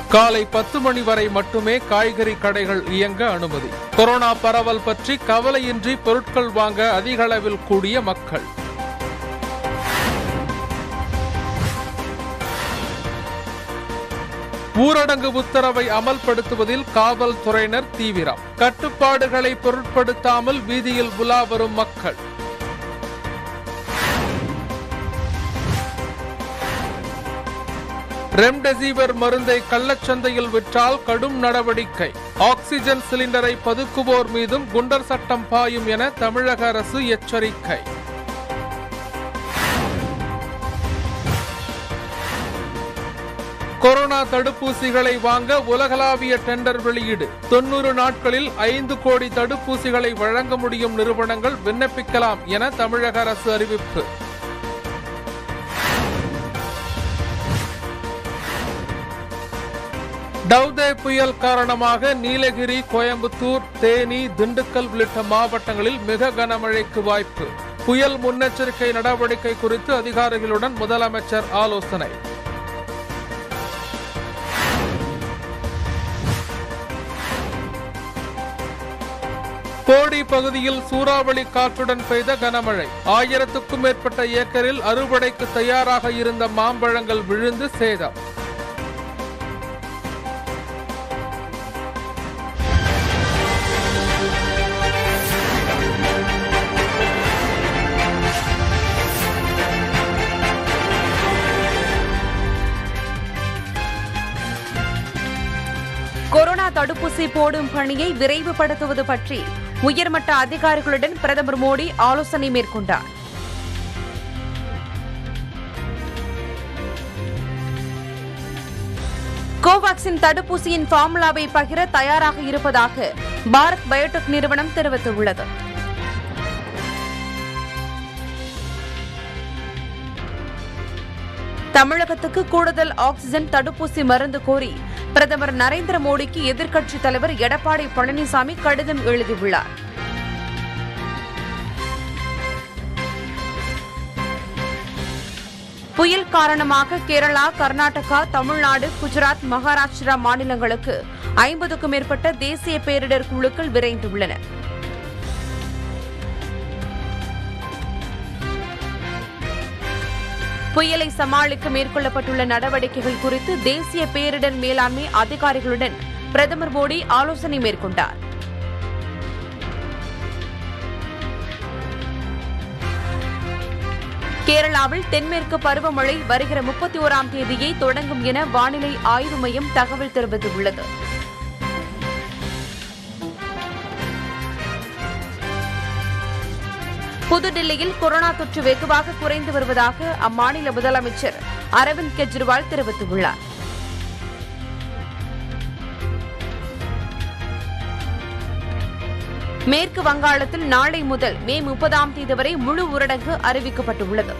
காலை பத்து மணி வரை மட்டுமே காய்கறி கடைகள் இயங்க அனுமதி கொரோனா பரவல் பற்றி கவலையின்றி பொருட்கள் வாங்க அதிக அளவில் கூடிய மக்கள் ஊரடங்கு உத்தரவை அமல்படுத்துவதில் காவல்துறையினர் தீவிரம் கட்டுப்பாடுகளை பொருட்படுத்தாமல் வீதியில் உலா வரும் மக்கள் ரெம்டெசிவிர் மருந்தை கள்ளச்சந்தையில் விற்றால் கடும் நடவடிக்கை ஆக்சிஜன் சிலிண்டரை பதுக்குவோர் மீதும் குண்டர் சட்டம் பாயும் என தமிழக அரசு எச்சரிக்கை கொரோனா தடுப்பூசிகளை வாங்க உலகளாவிய டெண்டர் வெளியீடு தொன்னூறு நாட்களில் ஐந்து கோடி தடுப்பூசிகளை வழங்க முடியும் நிறுவனங்கள் விண்ணப்பிக்கலாம் என தமிழக அரசு அறிவிப்பு டவ்தே புயல் காரணமாக நீலகிரி கோயம்புத்தூர் தேனி திண்டுக்கல் உள்ளிட்ட மாவட்டங்களில் மிக கனமழைக்கு வாய்ப்பு புயல் முன்னெச்சரிக்கை நடவடிக்கை குறித்து அதிகாரிகளுடன் முதலமைச்சர் ஆலோசனை போடி பகுதியில் சூறாவளி காற்றுடன் பெய்த கனமழை ஆயிரத்துக்கும் மேற்பட்ட ஏக்கரில் அறுவடைக்கு தயாராக இருந்த மாம்பழங்கள் விழுந்து சேதம் கொரோனா தடுப்பூசி போடும் பணியை விரைவுபடுத்துவது பற்றி உயர்மட்ட அதிகாரிகளுடன் பிரதமர் மோடி ஆலோசனை மேற்கொண்டார் கோவாக்சின் தடுப்பூசியின் ஃபார்முலாவை பகிர தயாராக இருப்பதாக பாரத் பயோடெக் நிறுவனம் தெரிவித்துள்ளது தமிழகத்துக்கு கூடுதல் ஆக்ஸிஜன் தடுப்பூசி மருந்து கோரி பிரதமர் நரேந்திர மோடிக்கு எதிர்க்கட்சித் தலைவர் எடப்பாடி பழனிசாமி கடிதம் எழுதியுள்ளார் புயல் காரணமாக கேரளா கர்நாடகா தமிழ்நாடு குஜராத் மகாராஷ்டிரா மாநிலங்களுக்கு ஐம்பதுக்கும் மேற்பட்ட தேசிய பேரிடர் குழுக்கள் விரைந்துள்ளன புயலை சமாளிக்க மேற்கொள்ளப்பட்டுள்ள நடவடிக்கைகள் குறித்து தேசிய பேரிடர் மேலாண்மை அதிகாரிகளுடன் பிரதமர் மோடி ஆலோசனை மேற்கொண்டார் கேரளாவில் தென்மேற்கு பருவமழை வருகிற முப்பத்தி ஓராம் தேதியே தொடங்கும் என வானிலை ஆய்வு மையம் தகவல் தெரிவித்துள்ளது புதுடில்லியில் கொரோனா தொற்று வெகுவாக குறைந்து வருவதாக அம்மாநில முதலமைச்சர் அரவிந்த் கெஜ்ரிவால் தெரிவித்துள்ளார் மேற்கு வங்காளத்தில் நாளை முதல் மே முப்பதாம் தேதி வரை முழு ஊரடங்கு அறிவிக்கப்பட்டுள்ளது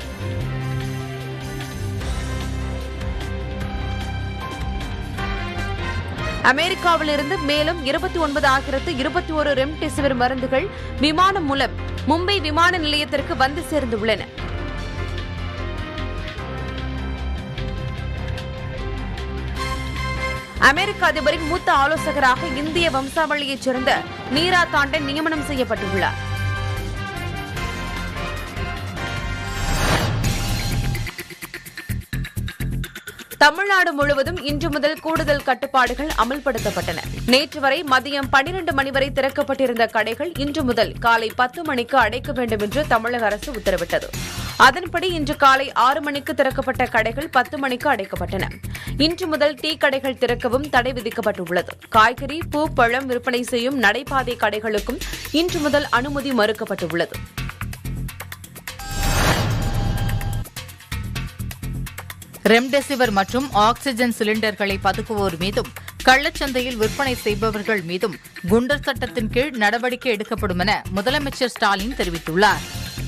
அமெரிக்காவிலிருந்து மேலும் இருபத்தி ஒன்பது ஆயிரத்து இருபத்தி ஒரு ரெம்டெசிவிர் மருந்துகள் விமானம் மூலம் மும்பை விமான நிலையத்திற்கு வந்து சேர்ந்துள்ளன அமெரிக்க அதிபரின் மூத்த ஆலோசகராக இந்திய வம்சாவளியைச் சேர்ந்த நீரா தாண்டன் நியமனம் செய்யப்பட்டுள்ளார் தமிழ்நாடு முழுவதும் இன்று முதல் கூடுதல் கட்டுப்பாடுகள் அமல்படுத்தப்பட்டன நேற்று வரை மதியம் பனிரண்டு மணி வரை திறக்கப்பட்டிருந்த கடைகள் இன்று முதல் காலை பத்து மணிக்கு அடைக்க வேண்டும் என்று தமிழக அரசு உத்தரவிட்டது அதன்படி இன்று காலை ஆறு மணிக்கு திறக்கப்பட்ட கடைகள் பத்து மணிக்கு அடைக்கப்பட்டன இன்று முதல் டீ கடைகள் திறக்கவும் தடை விதிக்கப்பட்டுள்ளது காய்கறி பூ பழம் விற்பனை செய்யும் நடைபாதை கடைகளுக்கும் இன்று முதல் அனுமதி மறுக்கப்பட்டுள்ளது ரெம்டெசிவிர் மற்றும் ஆக்ஸிஜன் சிலிண்டர்களை பதுக்குவோர் மீதும் கள்ளச்சந்தையில் விற்பனை செய்பவர்கள் மீதும் குண்டர் சட்டத்தின் கீழ் நடவடிக்கை எடுக்கப்படும் என முதலமைச்சர் ஸ்டாலின் தெரிவித்துள்ளார்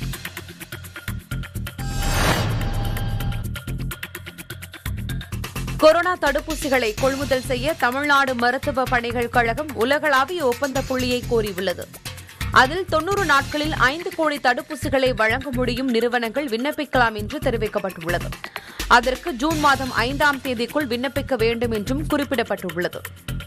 கொரோனா தடுப்பூசிகளை கொள்முதல் செய்ய தமிழ்நாடு மருத்துவ பணிகள் கழகம் உலகளாவிய ஒப்பந்த புள்ளியை கோரியுள்ளது அதில் தொன்னூறு நாட்களில் ஐந்து கோடி தடுப்பூசிகளை வழங்க முடியும் நிறுவனங்கள் விண்ணப்பிக்கலாம் என்று தெரிவிக்கப்பட்டுள்ளது அதற்கு ஜூன் மாதம் ஐந்தாம் தேதிக்குள் விண்ணப்பிக்க வேண்டும் என்றும் குறிப்பிடப்பட்டுள்ளது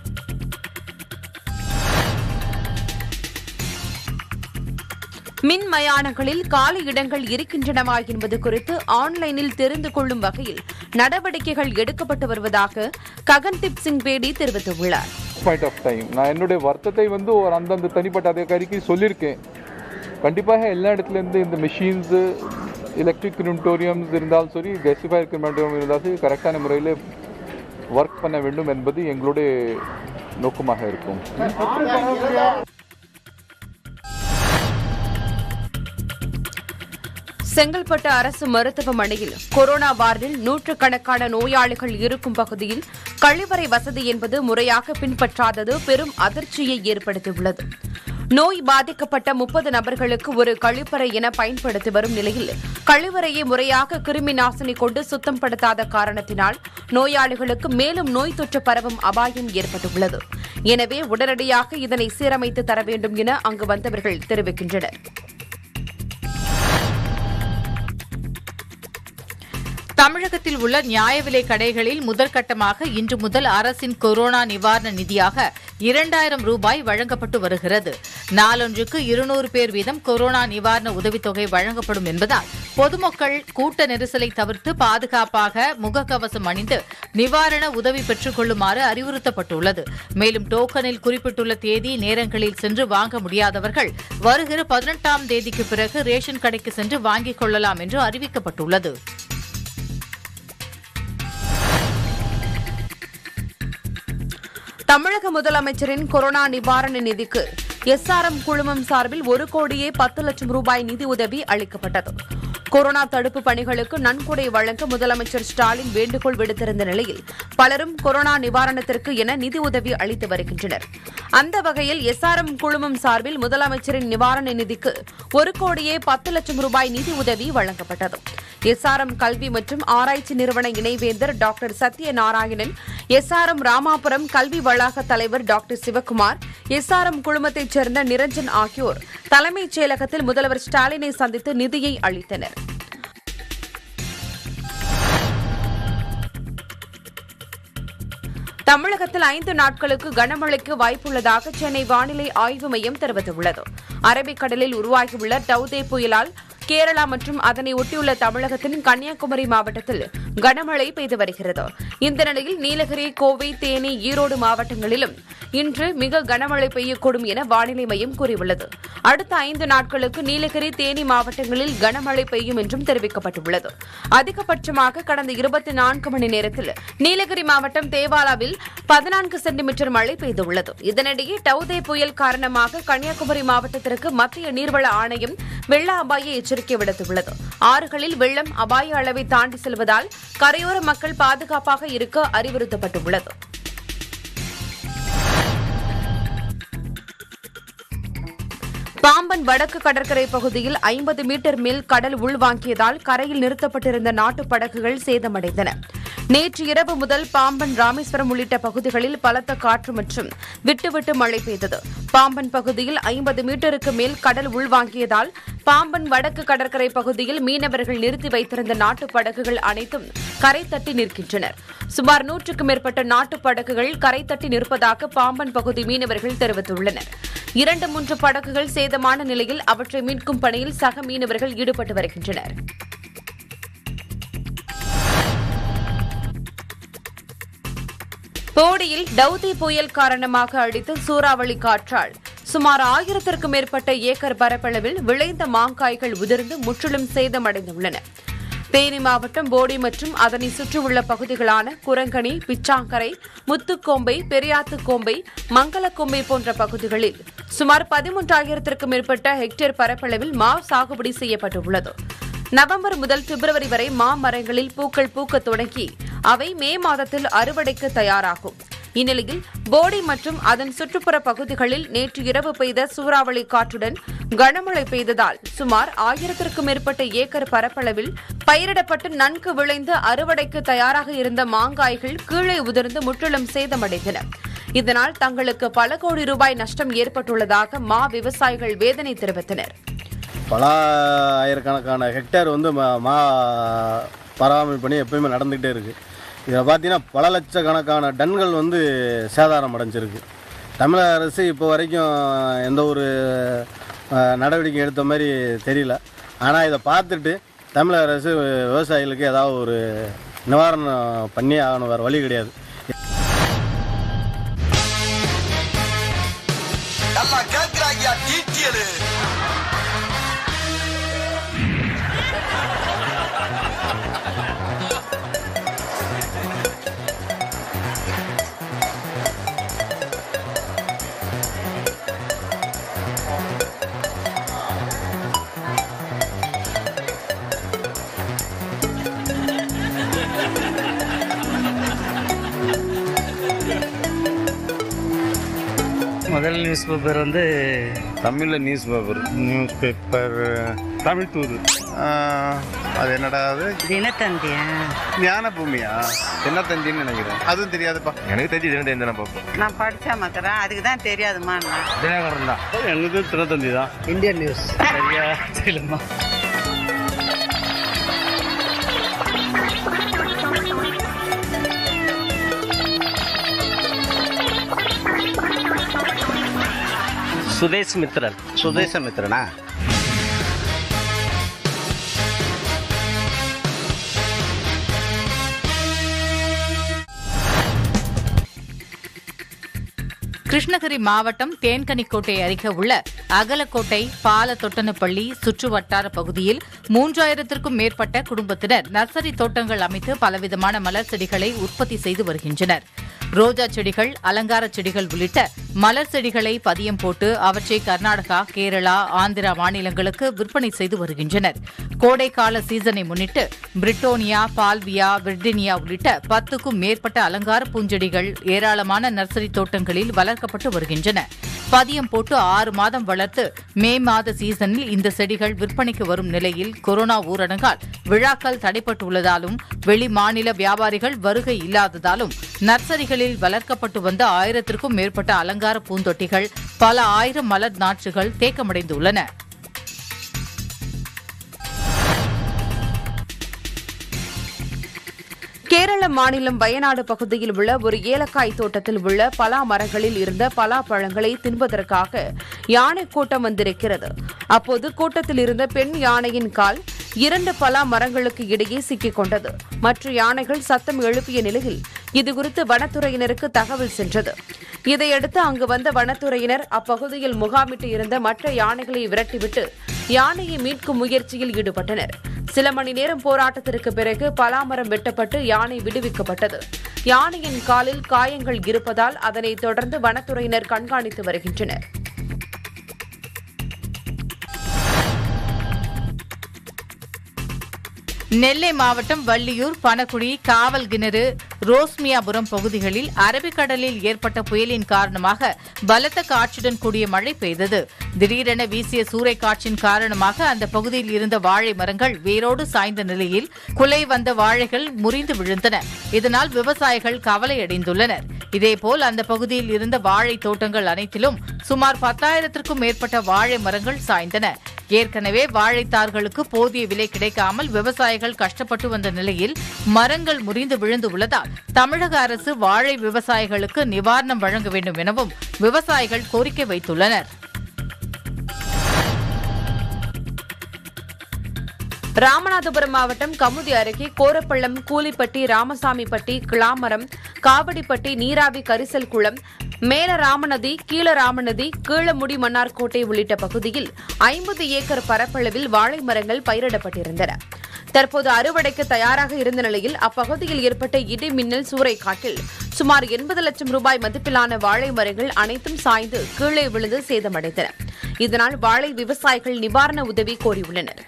மின் மயானங்களில் காலி இடங்கள் இருக்கின்றனவா என்பது குறித்து ஆன்லைனில் தெரிந்து கொள்ளும் வகையில் நடவடிக்கைகள் எடுக்கப்பட்டு வருவதாக ககன்தீப் சிங் பேடி தெரிவித்துள்ளார் பாயிண்ட் ஆஃப் டைம் நான் என்னுடைய வருத்தத்தை வந்து ஒரு அந்தந்த தனிப்பட்ட அதிகாரிக்கு சொல்லியிருக்கேன் கண்டிப்பாக எல்லா இடத்துலேருந்து இந்த மிஷின்ஸு எலக்ட்ரிக் கிரிமட்டோரியம்ஸ் இருந்தாலும் சரி கெசிஃபயர் கிரிமட்டோரியம் இருந்தாலும் சரி கரெக்டான முறையில் ஒர்க் பண்ண வேண்டும் என்பது எங்களுடைய நோக்கமாக இருக்கும் செங்கல்பட்டு அரசு மருத்துவமனையில் கொரோனா வார்டில் நூற்றுக்கணக்கான நோயாளிகள் இருக்கும் பகுதியில் கழிவறை வசதி என்பது முறையாக பின்பற்றாதது பெரும் அதிர்ச்சியை ஏற்படுத்தியுள்ளது நோய் பாதிக்கப்பட்ட முப்பது நபர்களுக்கு ஒரு கழிப்பறை என பயன்படுத்தி வரும் நிலையில் கழிவறையை முறையாக கிருமி நாசினி கொண்டு சுத்தம் படுத்தாத காரணத்தினால் நோயாளிகளுக்கு மேலும் நோய் தொற்று பரவும் அபாயம் ஏற்பட்டுள்ளது எனவே உடனடியாக இதனை சீரமைத்து தர வேண்டும் என அங்கு வந்தவர்கள் தெரிவிக்கின்றனர் தமிழகத்தில் உள்ள நியாய விலை கடைகளில் முதற்கட்டமாக இன்று முதல் அரசின் கொரோனா நிவாரண நிதியாக இரண்டாயிரம் ரூபாய் வழங்கப்பட்டு வருகிறது நாளொன்றுக்கு இருநூறு பேர் வீதம் கொரோனா நிவாரண உதவித்தொகை வழங்கப்படும் என்பதால் பொதுமக்கள் கூட்ட நெரிசலை தவிர்த்து பாதுகாப்பாக முகக்கவசம் அணிந்து நிவாரண உதவி பெற்றுக் கொள்ளுமாறு அறிவுறுத்தப்பட்டுள்ளது மேலும் டோக்கனில் குறிப்பிட்டுள்ள தேதி நேரங்களில் சென்று வாங்க முடியாதவர்கள் வருகிற பதினெட்டாம் தேதிக்கு பிறகு ரேஷன் கடைக்கு சென்று வாங்கிக் கொள்ளலாம் என்று அறிவிக்கப்பட்டுள்ளது தமிழக முதலமைச்சரின் கொரோனா நிவாரண நிதிக்கு எஸ்ஆர்எம் குழுமம் சார்பில் ஒரு கோடியே பத்து லட்சம் ரூபாய் நிதி உதவி அளிக்கப்பட்டது கொரோனா தடுப்பு பணிகளுக்கு நன்கொடை வழங்க முதலமைச்சர் ஸ்டாலின் வேண்டுகோள் விடுத்திருந்த நிலையில் பலரும் கொரோனா நிவாரணத்திற்கு என நிதி உதவி அளித்து வருகின்றனர் அந்த வகையில் எஸ்ஆர்எம் குழுமம் சார்பில் முதலமைச்சரின் நிவாரண நிதிக்கு ஒரு கோடியே பத்து லட்சம் ரூபாய் நிதி உதவி வழங்கப்பட்டது எஸ்ஆர்எம் கல்வி மற்றும் ஆராய்ச்சி நிறுவன இணைவேந்தர் டாக்டர் சத்யநாராயணன் எஸ்ஆர்எம் ராமாபுரம் கல்வி வளாக தலைவர் டாக்டர் சிவக்குமார் எஸ்ஆர்எம் குழுமத்தைச் சேர்ந்த நிரஞ்சன் ஆகியோர் தலைமைச் செயலகத்தில் முதல்வர் ஸ்டாலினை சந்தித்து நிதியை அளித்தனர் தமிழகத்தில் ஐந்து நாட்களுக்கு கனமழைக்கு வாய்ப்புள்ளதாக சென்னை வானிலை ஆய்வு மையம் தெரிவித்துள்ளது அரபிக்கடலில் உருவாகியுள்ள டவுதே புயலால் கேரளா மற்றும் அதனை ஒட்டியுள்ள தமிழகத்தின் கன்னியாகுமரி மாவட்டத்தில் கனமழை பெய்து வருகிறது இந்த நிலையில் நீலகிரி கோவை தேனி ஈரோடு மாவட்டங்களிலும் இன்று மிக கனமழை பெய்யக்கூடும் என வானிலை மையம் கூறியுள்ளது அடுத்த ஐந்து நாட்களுக்கு நீலகிரி தேனி மாவட்டங்களில் கனமழை பெய்யும் என்றும் தெரிவிக்கப்பட்டுள்ளது அதிகபட்சமாக கடந்த இருபத்தி நான்கு மணி நேரத்தில் நீலகிரி மாவட்டம் தேவாலாவில் பதினான்கு சென்டிமீட்டர் மழை பெய்துள்ளது இதனிடையே டவுதே புயல் காரணமாக கன்னியாகுமரி மாவட்டத்திற்கு மத்திய நீர்வள ஆணையம் வெள்ள அபாய எச்சரிக்கை விடுத்துள்ளது ஆறுகளில் வெள்ளம் அபாய அளவை தாண்டி செல்வதால் கரையோர மக்கள் பாதுகாப்பாக இருக்க அறிவுறுத்தப்பட்டுள்ளது பாம்பன் வடக்கு கடற்கரை பகுதியில் ஐம்பது மீட்டர் மேல் கடல் உள்வாங்கியதால் கரையில் நிறுத்தப்பட்டிருந்த நாட்டுப் படகுகள் சேதமடைந்தன நேற்று இரவு முதல் பாம்பன் ராமேஸ்வரம் உள்ளிட்ட பகுதிகளில் பலத்த காற்று மற்றும் விட்டுவிட்டு மழை பெய்தது பாம்பன் பகுதியில் ஐம்பது மீட்டருக்கு மேல் கடல் உள்வாங்கியதால் பாம்பன் வடக்கு கடற்கரை பகுதியில் மீனவர்கள் நிறுத்தி வைத்திருந்த நாட்டுப் படகுகள் அனைத்தும் கரை தட்டி நிற்கின்றனர் சுமார் நூற்றுக்கும் மேற்பட்ட நாட்டுப் படகுகள் கரை தட்டி நிற்பதாக பாம்பன் பகுதி மீனவர்கள் தெரிவித்துள்ளனர் இரண்டு மூன்று படகுகள் சேதமான நிலையில் அவற்றை மீட்கும் பணியில் சக மீனவர்கள் ஈடுபட்டு வருகின்றனர் போடியில் டவுதி புயல் காரணமாக அடித்த சூறாவளி காற்றால் சுமார் ஆயிரத்திற்கும் மேற்பட்ட ஏக்கர் பரப்பளவில் விளைந்த மாங்காய்கள் உதிர்ந்து முற்றிலும் சேதமடைந்துள்ளன தேனி மாவட்டம் போடி மற்றும் அதனை சுற்றியுள்ள பகுதிகளான குரங்கணி பிச்சாங்கரை முத்துக்கோம்பை பெரியாத்துக்கோம்பை மங்களக்கோம்பை போன்ற பகுதிகளில் சுமார் பதிமூன்றாயிரத்திற்கும் மேற்பட்ட ஹெக்டேர் பரப்பளவில் மா சாகுபடி செய்யப்பட்டுள்ளது நவம்பர் முதல் பிப்ரவரி வரை மா மரங்களில் பூக்கள் பூக்கத் தொடங்கி அவை மே மாதத்தில் அறுவடைக்கு தயாராகும் இந்நிலையில் போடி மற்றும் அதன் சுற்றுப்புற பகுதிகளில் நேற்று இரவு பெய்த சூறாவளி காற்றுடன் கனமழை பெய்ததால் சுமார் ஆயிரத்திற்கும் மேற்பட்ட ஏக்கர் பரப்பளவில் பயிரிடப்பட்டு நன்கு விளைந்து அறுவடைக்கு தயாராக இருந்த மாங்காய்கள் கீழே உதிர்ந்து முற்றிலும் சேதமடைந்தன இதனால் தங்களுக்கு பல கோடி ரூபாய் நஷ்டம் ஏற்பட்டுள்ளதாக மா விவசாயிகள் வேதனை தெரிவித்தனர் பல ஆயிரக்கணக்கான ஹெக்டேர் வந்து மா மா பராமரிப்பு பணி எப்பயுமே நடந்துக்கிட்டே இருக்குது இதில் பார்த்தீங்கன்னா பல லட்சக்கணக்கான டன்கள் வந்து சேதாரம் அடைஞ்சிருக்கு தமிழக அரசு இப்போ வரைக்கும் எந்த ஒரு அஹ், நடவடிக்கை எடுத்த மாதிரி தெரியல ஆனால் இதை பார்த்துட்டு தமிழக அரசு விவசாயிகளுக்கு ஏதாவது ஒரு நிவாரணம் பண்ணி ஆகணும் வேறு வழி கிடையாது நல்லா கேட்கிறாங்க டீட்டியலு முதல் நியூஸ் பேப்பர் வந்து தமிழில் news paper news paper Tamil தூது அது என்னடா அது தினத்தந்தியா ஞான பூமியா என்ன தந்தின்னு நினைக்கிறேன் அதுவும் தெரியாதுப்பா எனக்கு தெரிஞ்சு தினம் தானே பார்ப்போம் நான் படிச்சா மக்கறேன் அதுக்கு தான் தெரியாதுமா தினகரன் தான் எனக்கு தினத்தந்தி தான் இந்தியன் நியூஸ் சரியா தெரியலம்மா சுதேஷ் மித்ரன் சுதேசமித்திரனா கிருஷ்ணகிரி மாவட்டம் தேன்கனிக்கோட்டை அருகே உள்ள அகலக்கோட்டை பாலத்தொட்டனப்பள்ளி சுற்று வட்டார பகுதியில் மூன்றாயிரத்திற்கும் மேற்பட்ட குடும்பத்தினர் நர்சரி தோட்டங்கள் அமைத்து பலவிதமான மலர் செடிகளை உற்பத்தி செய்து வருகின்றனர் ரோஜா செடிகள் அலங்கார செடிகள் உள்ளிட்ட மலர் செடிகளை பதியம் போட்டு அவற்றை கர்நாடகா கேரளா ஆந்திரா மாநிலங்களுக்கு விற்பனை செய்து வருகின்றனர் கோடைக்கால சீசனை முன்னிட்டு பிரிட்டோனியா பால்வியா விர்டினியா உள்ளிட்ட பத்துக்கும் மேற்பட்ட அலங்கார பூஞ்செடிகள் ஏராளமான நர்சரி தோட்டங்களில் வளர்க்கப்பட்டு வருகின்றன பதியம் போட்டு ஆறு மாதம் வளர்த்து மே மாத சீசனில் இந்த செடிகள் விற்பனைக்கு வரும் நிலையில் கொரோனா ஊரடங்கால் விழாக்கள் தடைப்பட்டுள்ளதாலும் வெளி மாநில வியாபாரிகள் வருகை இல்லாததாலும் நர்சரிகளில் வளர்க்கப்பட்டு வந்த ஆயிரத்திற்கும் மேற்பட்ட அலங்கார பூந்தொட்டிகள் பல ஆயிரம் மலர் நாற்றுகள் தேக்கமடைந்துள்ளன கேரள மாநிலம் வயநாடு பகுதியில் உள்ள ஒரு ஏலக்காய் தோட்டத்தில் உள்ள பலா மரங்களில் இருந்த பலா பழங்களை தின்பதற்காக யானை கூட்டம் வந்திருக்கிறது அப்போது கூட்டத்தில் இருந்த பெண் யானையின் கால் இரண்டு பலா மரங்களுக்கு இடையே சிக்கிக் கொண்டது மற்ற யானைகள் சத்தம் எழுப்பிய நிலையில் இதுகுறித்து வனத்துறையினருக்கு தகவல் சென்றது இதையடுத்து அங்கு வந்த வனத்துறையினர் அப்பகுதியில் முகாமிட்டு இருந்த மற்ற யானைகளை விரட்டிவிட்டு யானையை மீட்கும் முயற்சியில் ஈடுபட்டனர் சில மணி நேரம் போராட்டத்திற்கு பிறகு பலாமரம் வெட்டப்பட்டு யானை விடுவிக்கப்பட்டது யானையின் காலில் காயங்கள் இருப்பதால் அதனைத் தொடர்ந்து வனத்துறையினர் கண்காணித்து வருகின்றனர் நெல்லை மாவட்டம் வள்ளியூர் பனகுடி காவல் கிணறு ரோஸ்மியாபுரம் பகுதிகளில் அரபிக்கடலில் ஏற்பட்ட புயலின் காரணமாக பலத்த காற்றுடன் கூடிய மழை பெய்தது திடீரென வீசிய சூறைக்காற்றின் காரணமாக அந்த பகுதியில் இருந்த வாழை மரங்கள் வேரோடு சாய்ந்த நிலையில் குலை வந்த வாழைகள் முறிந்து விழுந்தன இதனால் விவசாயிகள் கவலையடைந்துள்ளனர் இதேபோல் அந்த பகுதியில் இருந்த வாழை தோட்டங்கள் அனைத்திலும் சுமார் பத்தாயிரத்திற்கும் மேற்பட்ட வாழை மரங்கள் சாய்ந்தன ஏற்கனவே வாழைத்தார்களுக்கு போதிய விலை கிடைக்காமல் விவசாயிகள் கஷ்டப்பட்டு வந்த நிலையில் மரங்கள் முறிந்து விழுந்து உள்ளதால் தமிழக அரசு வாழை விவசாயிகளுக்கு நிவாரணம் வழங்க வேண்டும் எனவும் விவசாயிகள் கோரிக்கை வைத்துள்ளனர் ராமநாதபுரம் மாவட்டம் கமுதி அருகே கோரப்பள்ளம் கூலிப்பட்டி ராமசாமிப்பட்டி கிளாமரம் காவடிப்பட்டி நீராவி கரிசல் குளம் மேல ராமநதி கீழ ராமநதி கீழமுடி மன்னார்கோட்டை உள்ளிட்ட பகுதியில் ஐம்பது ஏக்கர் பரப்பளவில் வாழை மரங்கள் பயிரிடப்பட்டிருந்தன தற்போது அறுவடைக்கு தயாராக இருந்த நிலையில் அப்பகுதியில் ஏற்பட்ட இடி மின்னல் சூறைக்காற்றில் சுமார் எண்பது லட்சம் ரூபாய் மதிப்பிலான வாழை மரங்கள் அனைத்தும் சாய்ந்து கீழே விழுந்து சேதமடைந்தன இதனால் வாழை விவசாயிகள் நிவாரண உதவி கோரியுள்ளனர்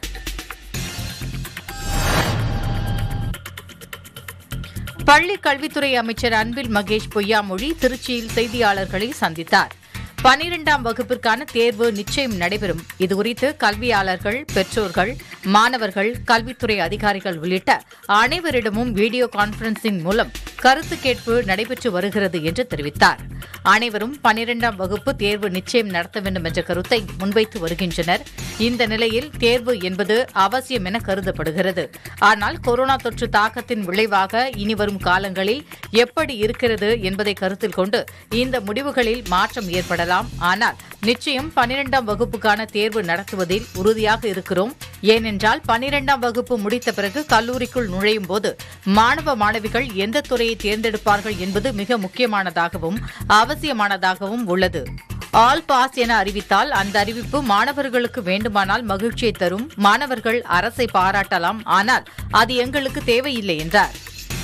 பள்ளி கல்வித்துறை அமைச்சர் அன்பில் மகேஷ் பொய்யாமொழி திருச்சியில் செய்தியாளர்களை சந்தித்தார் பனிரெண்டாம் வகுப்பிற்கான தேர்வு நிச்சயம் நடைபெறும் இதுகுறித்து கல்வியாளர்கள் பெற்றோர்கள் மாணவர்கள் கல்வித்துறை அதிகாரிகள் உள்ளிட்ட அனைவரிடமும் வீடியோ கான்பரன்சிங் மூலம் கருத்து கேட்பு நடைபெற்று வருகிறது என்று தெரிவித்தார் அனைவரும் பனிரெண்டாம் வகுப்பு தேர்வு நிச்சயம் நடத்த வேண்டும் என்ற கருத்தை முன்வைத்து வருகின்றனர் இந்த நிலையில் தேர்வு என்பது அவசியம் என கருதப்படுகிறது ஆனால் கொரோனா தொற்று தாக்கத்தின் விளைவாக இனி வரும் காலங்களில் எப்படி இருக்கிறது என்பதை கருத்தில் கொண்டு இந்த முடிவுகளில் மாற்றம் ஏற்படலாம் ஆனால் நிச்சயம் பனிரெண்டாம் வகுப்புக்கான தேர்வு நடத்துவதில் உறுதியாக இருக்கிறோம் ஏனென்றால் பனிரெண்டாம் வகுப்பு முடித்த பிறகு கல்லூரிக்குள் நுழையும் போது மாணவ மாணவிகள் எந்த துறையை தேர்ந்தெடுப்பார்கள் என்பது மிக முக்கியமானதாகவும் அவசியமானதாகவும் உள்ளது ஆல் பாஸ் என அறிவித்தால் அந்த அறிவிப்பு மாணவர்களுக்கு வேண்டுமானால் மகிழ்ச்சியை தரும் மாணவர்கள் அரசை பாராட்டலாம் ஆனால் அது எங்களுக்கு தேவையில்லை என்றார்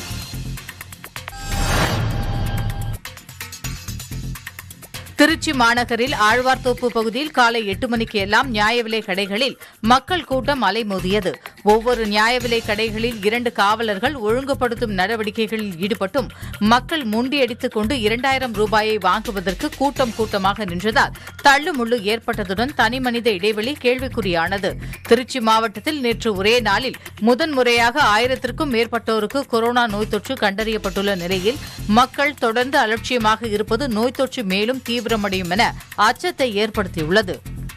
திருச்சி மாநகரில் ஆழ்வார்த்தோப்பு பகுதியில் காலை எட்டு மணிக்கு எல்லாம் நியாய விலை கடைகளில் மக்கள் கூட்டம் அலைமோதியது ஒவ்வொரு நியாய விலை கடைகளில் இரண்டு காவலர்கள் ஒழுங்குபடுத்தும் நடவடிக்கைகளில் ஈடுபட்டும் மக்கள் முண்டியடித்துக் கொண்டு இரண்டாயிரம் ரூபாயை வாங்குவதற்கு கூட்டம் கூட்டமாக நின்றதால் தள்ளுமுள்ளு ஏற்பட்டதுடன் தனிமனித இடைவெளி கேள்விக்குறியானது திருச்சி மாவட்டத்தில் நேற்று ஒரே நாளில் முதன்முறையாக ஆயிரத்திற்கும் மேற்பட்டோருக்கு கொரோனா நோய் தொற்று கண்டறியப்பட்டுள்ள நிலையில் மக்கள் தொடர்ந்து அலட்சியமாக இருப்பது நோய் தொற்று மேலும் தீவிரமடையும் என அச்சத்தை ஏற்படுத்தியுள்ளது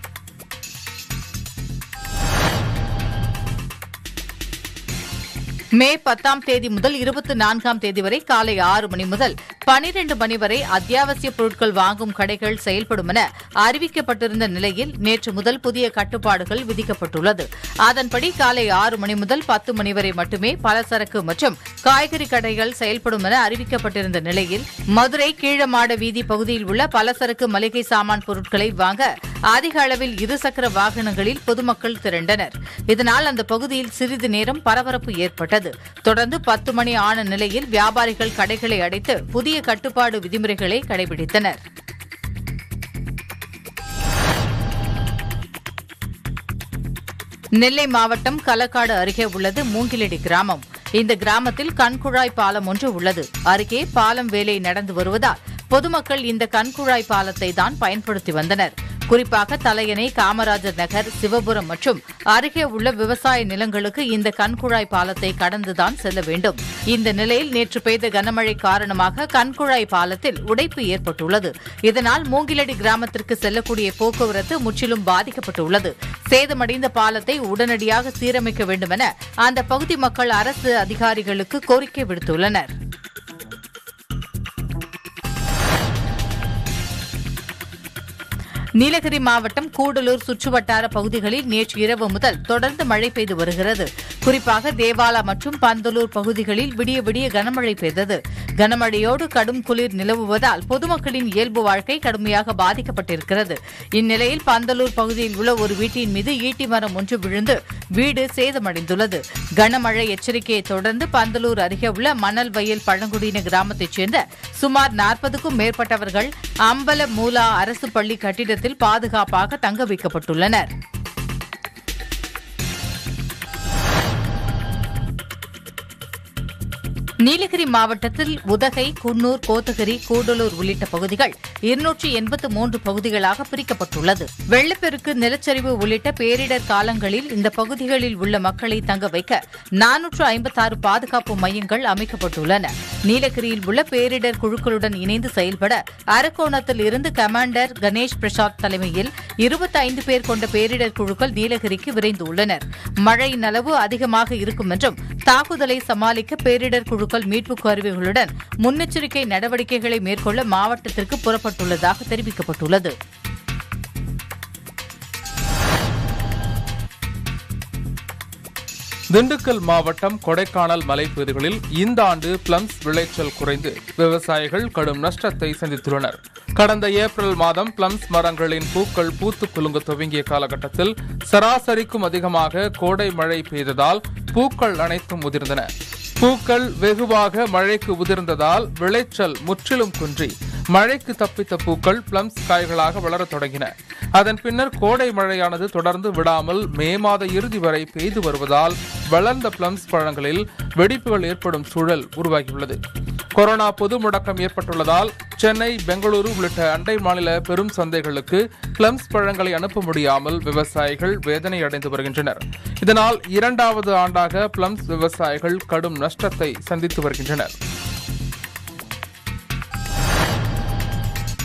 மே பத்தாம் தேதி முதல் இருபத்தி நான்காம் தேதி வரை காலை ஆறு மணி முதல் பனிரெண்டு மணி வரை அத்தியாவசிய பொருட்கள் வாங்கும் கடைகள் செயல்படும் என அறிவிக்கப்பட்டிருந்த நிலையில் நேற்று முதல் புதிய கட்டுப்பாடுகள் விதிக்கப்பட்டுள்ளது அதன்படி காலை ஆறு மணி முதல் பத்து மணி வரை மட்டுமே பலசரக்கு மற்றும் காய்கறி கடைகள் செயல்படும் என அறிவிக்கப்பட்டிருந்த நிலையில் மதுரை கீழமாட வீதி பகுதியில் உள்ள பலசரக்கு மளிகை சாமான் பொருட்களை வாங்க அதிக அளவில் இருசக்கர வாகனங்களில் பொதுமக்கள் திரண்டனர் இதனால் அந்த பகுதியில் சிறிது நேரம் பரபரப்பு ஏற்பட்டது தொடர்ந்து பத்து மணி ஆன நிலையில் வியாபாரிகள் கடைகளை அடைத்து புதிய கட்டுப்பாடு விதிமுறைகளை கடைபிடித்தனர் நெல்லை மாவட்டம் களக்காடு அருகே உள்ளது மூங்கிலடி கிராமம் இந்த கிராமத்தில் கண்குழாய் பாலம் ஒன்று உள்ளது அருகே பாலம் வேலை நடந்து வருவதால் பொதுமக்கள் இந்த கண்குழாய் பாலத்தை தான் பயன்படுத்தி வந்தனர் குறிப்பாக தலையணை காமராஜர் நகர் சிவபுரம் மற்றும் அருகே உள்ள விவசாய நிலங்களுக்கு இந்த கண்குழாய் பாலத்தை கடந்துதான் செல்ல வேண்டும் இந்த நிலையில் நேற்று பெய்த கனமழை காரணமாக கண்குழாய் பாலத்தில் உடைப்பு ஏற்பட்டுள்ளது இதனால் மூங்கிலடி கிராமத்திற்கு செல்லக்கூடிய போக்குவரத்து முற்றிலும் பாதிக்கப்பட்டுள்ளது சேதமடைந்த பாலத்தை உடனடியாக சீரமைக்க வேண்டும் என அந்த பகுதி மக்கள் அரசு அதிகாரிகளுக்கு கோரிக்கை விடுத்துள்ளனர் நீலகிரி மாவட்டம் கூடலூர் சுற்றுவட்டார பகுதிகளில் நேற்று இரவு முதல் தொடர்ந்து மழை பெய்து வருகிறது குறிப்பாக தேவாலா மற்றும் பந்தலூர் பகுதிகளில் விடிய விடிய கனமழை பெய்தது கனமழையோடு கடும் குளிர் நிலவுவதால் பொதுமக்களின் இயல்பு வாழ்க்கை கடுமையாக பாதிக்கப்பட்டிருக்கிறது இந்நிலையில் பந்தலூர் பகுதியில் உள்ள ஒரு வீட்டின் மீது ஈட்டி மரம் ஒன்று விழுந்து வீடு சேதமடைந்துள்ளது கனமழை எச்சரிக்கையை தொடர்ந்து பந்தலூர் அருகே உள்ள மணல் வயல் பழங்குடியின கிராமத்தைச் சேர்ந்த சுமார் நாற்பதுக்கும் மேற்பட்டவர்கள் அம்பல மூலா அரசு பள்ளி கட்டிடத்தில் பாதுகாப்பாக தங்க வைக்கப்பட்டுள்ளனர் நீலகிரி மாவட்டத்தில் உதகை குன்னூர் கோத்தகிரி கூடலூர் உள்ளிட்ட பகுதிகள் இருநூற்றி எண்பத்து மூன்று பகுதிகளாக பிரிக்கப்பட்டுள்ளது வெள்ளப்பெருக்கு நிலச்சரிவு உள்ளிட்ட பேரிடர் காலங்களில் இந்த பகுதிகளில் உள்ள மக்களை தங்க வைக்க நானூற்று ஐம்பத்தாறு பாதுகாப்பு மையங்கள் அமைக்கப்பட்டுள்ளன நீலகிரியில் உள்ள பேரிடர் குழுக்களுடன் இணைந்து செயல்பட அரக்கோணத்தில் இருந்து கமாண்டர் கணேஷ் பிரசாத் தலைமையில் இருபத்தைந்து பேர் கொண்ட பேரிடர் குழுக்கள் நீலகிரிக்கு விரைந்துள்ளனர் மழையின் அளவு அதிகமாக இருக்கும் என்றும் தாக்குதலை சமாளிக்க பேரிடர் குழுக்கள் மீட்புக் கருவிகளுடன் முன்னெச்சரிக்கை நடவடிக்கைகளை மேற்கொள்ள மாவட்டத்திற்கு புறப்பட்டுள்ளதாக தெரிவிக்கப்பட்டுள்ளது திண்டுக்கல் மாவட்டம் கொடைக்கானல் மலைப்பகுதிகளில் இந்த ஆண்டு பிளம்ஸ் விளைச்சல் குறைந்து விவசாயிகள் கடும் நஷ்டத்தை சந்தித்துள்ளனர் கடந்த ஏப்ரல் மாதம் பிளம்ஸ் மரங்களின் பூக்கள் பூத்து குலுங்க துவங்கிய காலகட்டத்தில் சராசரிக்கும் அதிகமாக கோடை மழை பெய்ததால் பூக்கள் அனைத்தும் உதிர்ந்தன பூக்கள் வெகுவாக மழைக்கு உதிர்ந்ததால் விளைச்சல் முற்றிலும் குன்றி மழைக்கு தப்பித்த பூக்கள் பிளம்ஸ் காய்களாக வளரத் தொடங்கின அதன் பின்னர் கோடை மழையானது தொடர்ந்து விடாமல் மே மாத இறுதி வரை பெய்து வருவதால் வளர்ந்த பிளம்ஸ் பழங்களில் வெடிப்புகள் ஏற்படும் சூழல் உருவாகியுள்ளது கொரோனா பொது முடக்கம் ஏற்பட்டுள்ளதால் சென்னை பெங்களூரு உள்ளிட்ட அண்டை மாநில பெரும் சந்தைகளுக்கு பிளம்ஸ் பழங்களை அனுப்ப முடியாமல் விவசாயிகள் வேதனை அடைந்து வருகின்றனர் இதனால் இரண்டாவது ஆண்டாக பிளம்ஸ் விவசாயிகள் கடும் நஷ்டத்தை சந்தித்து வருகின்றனர்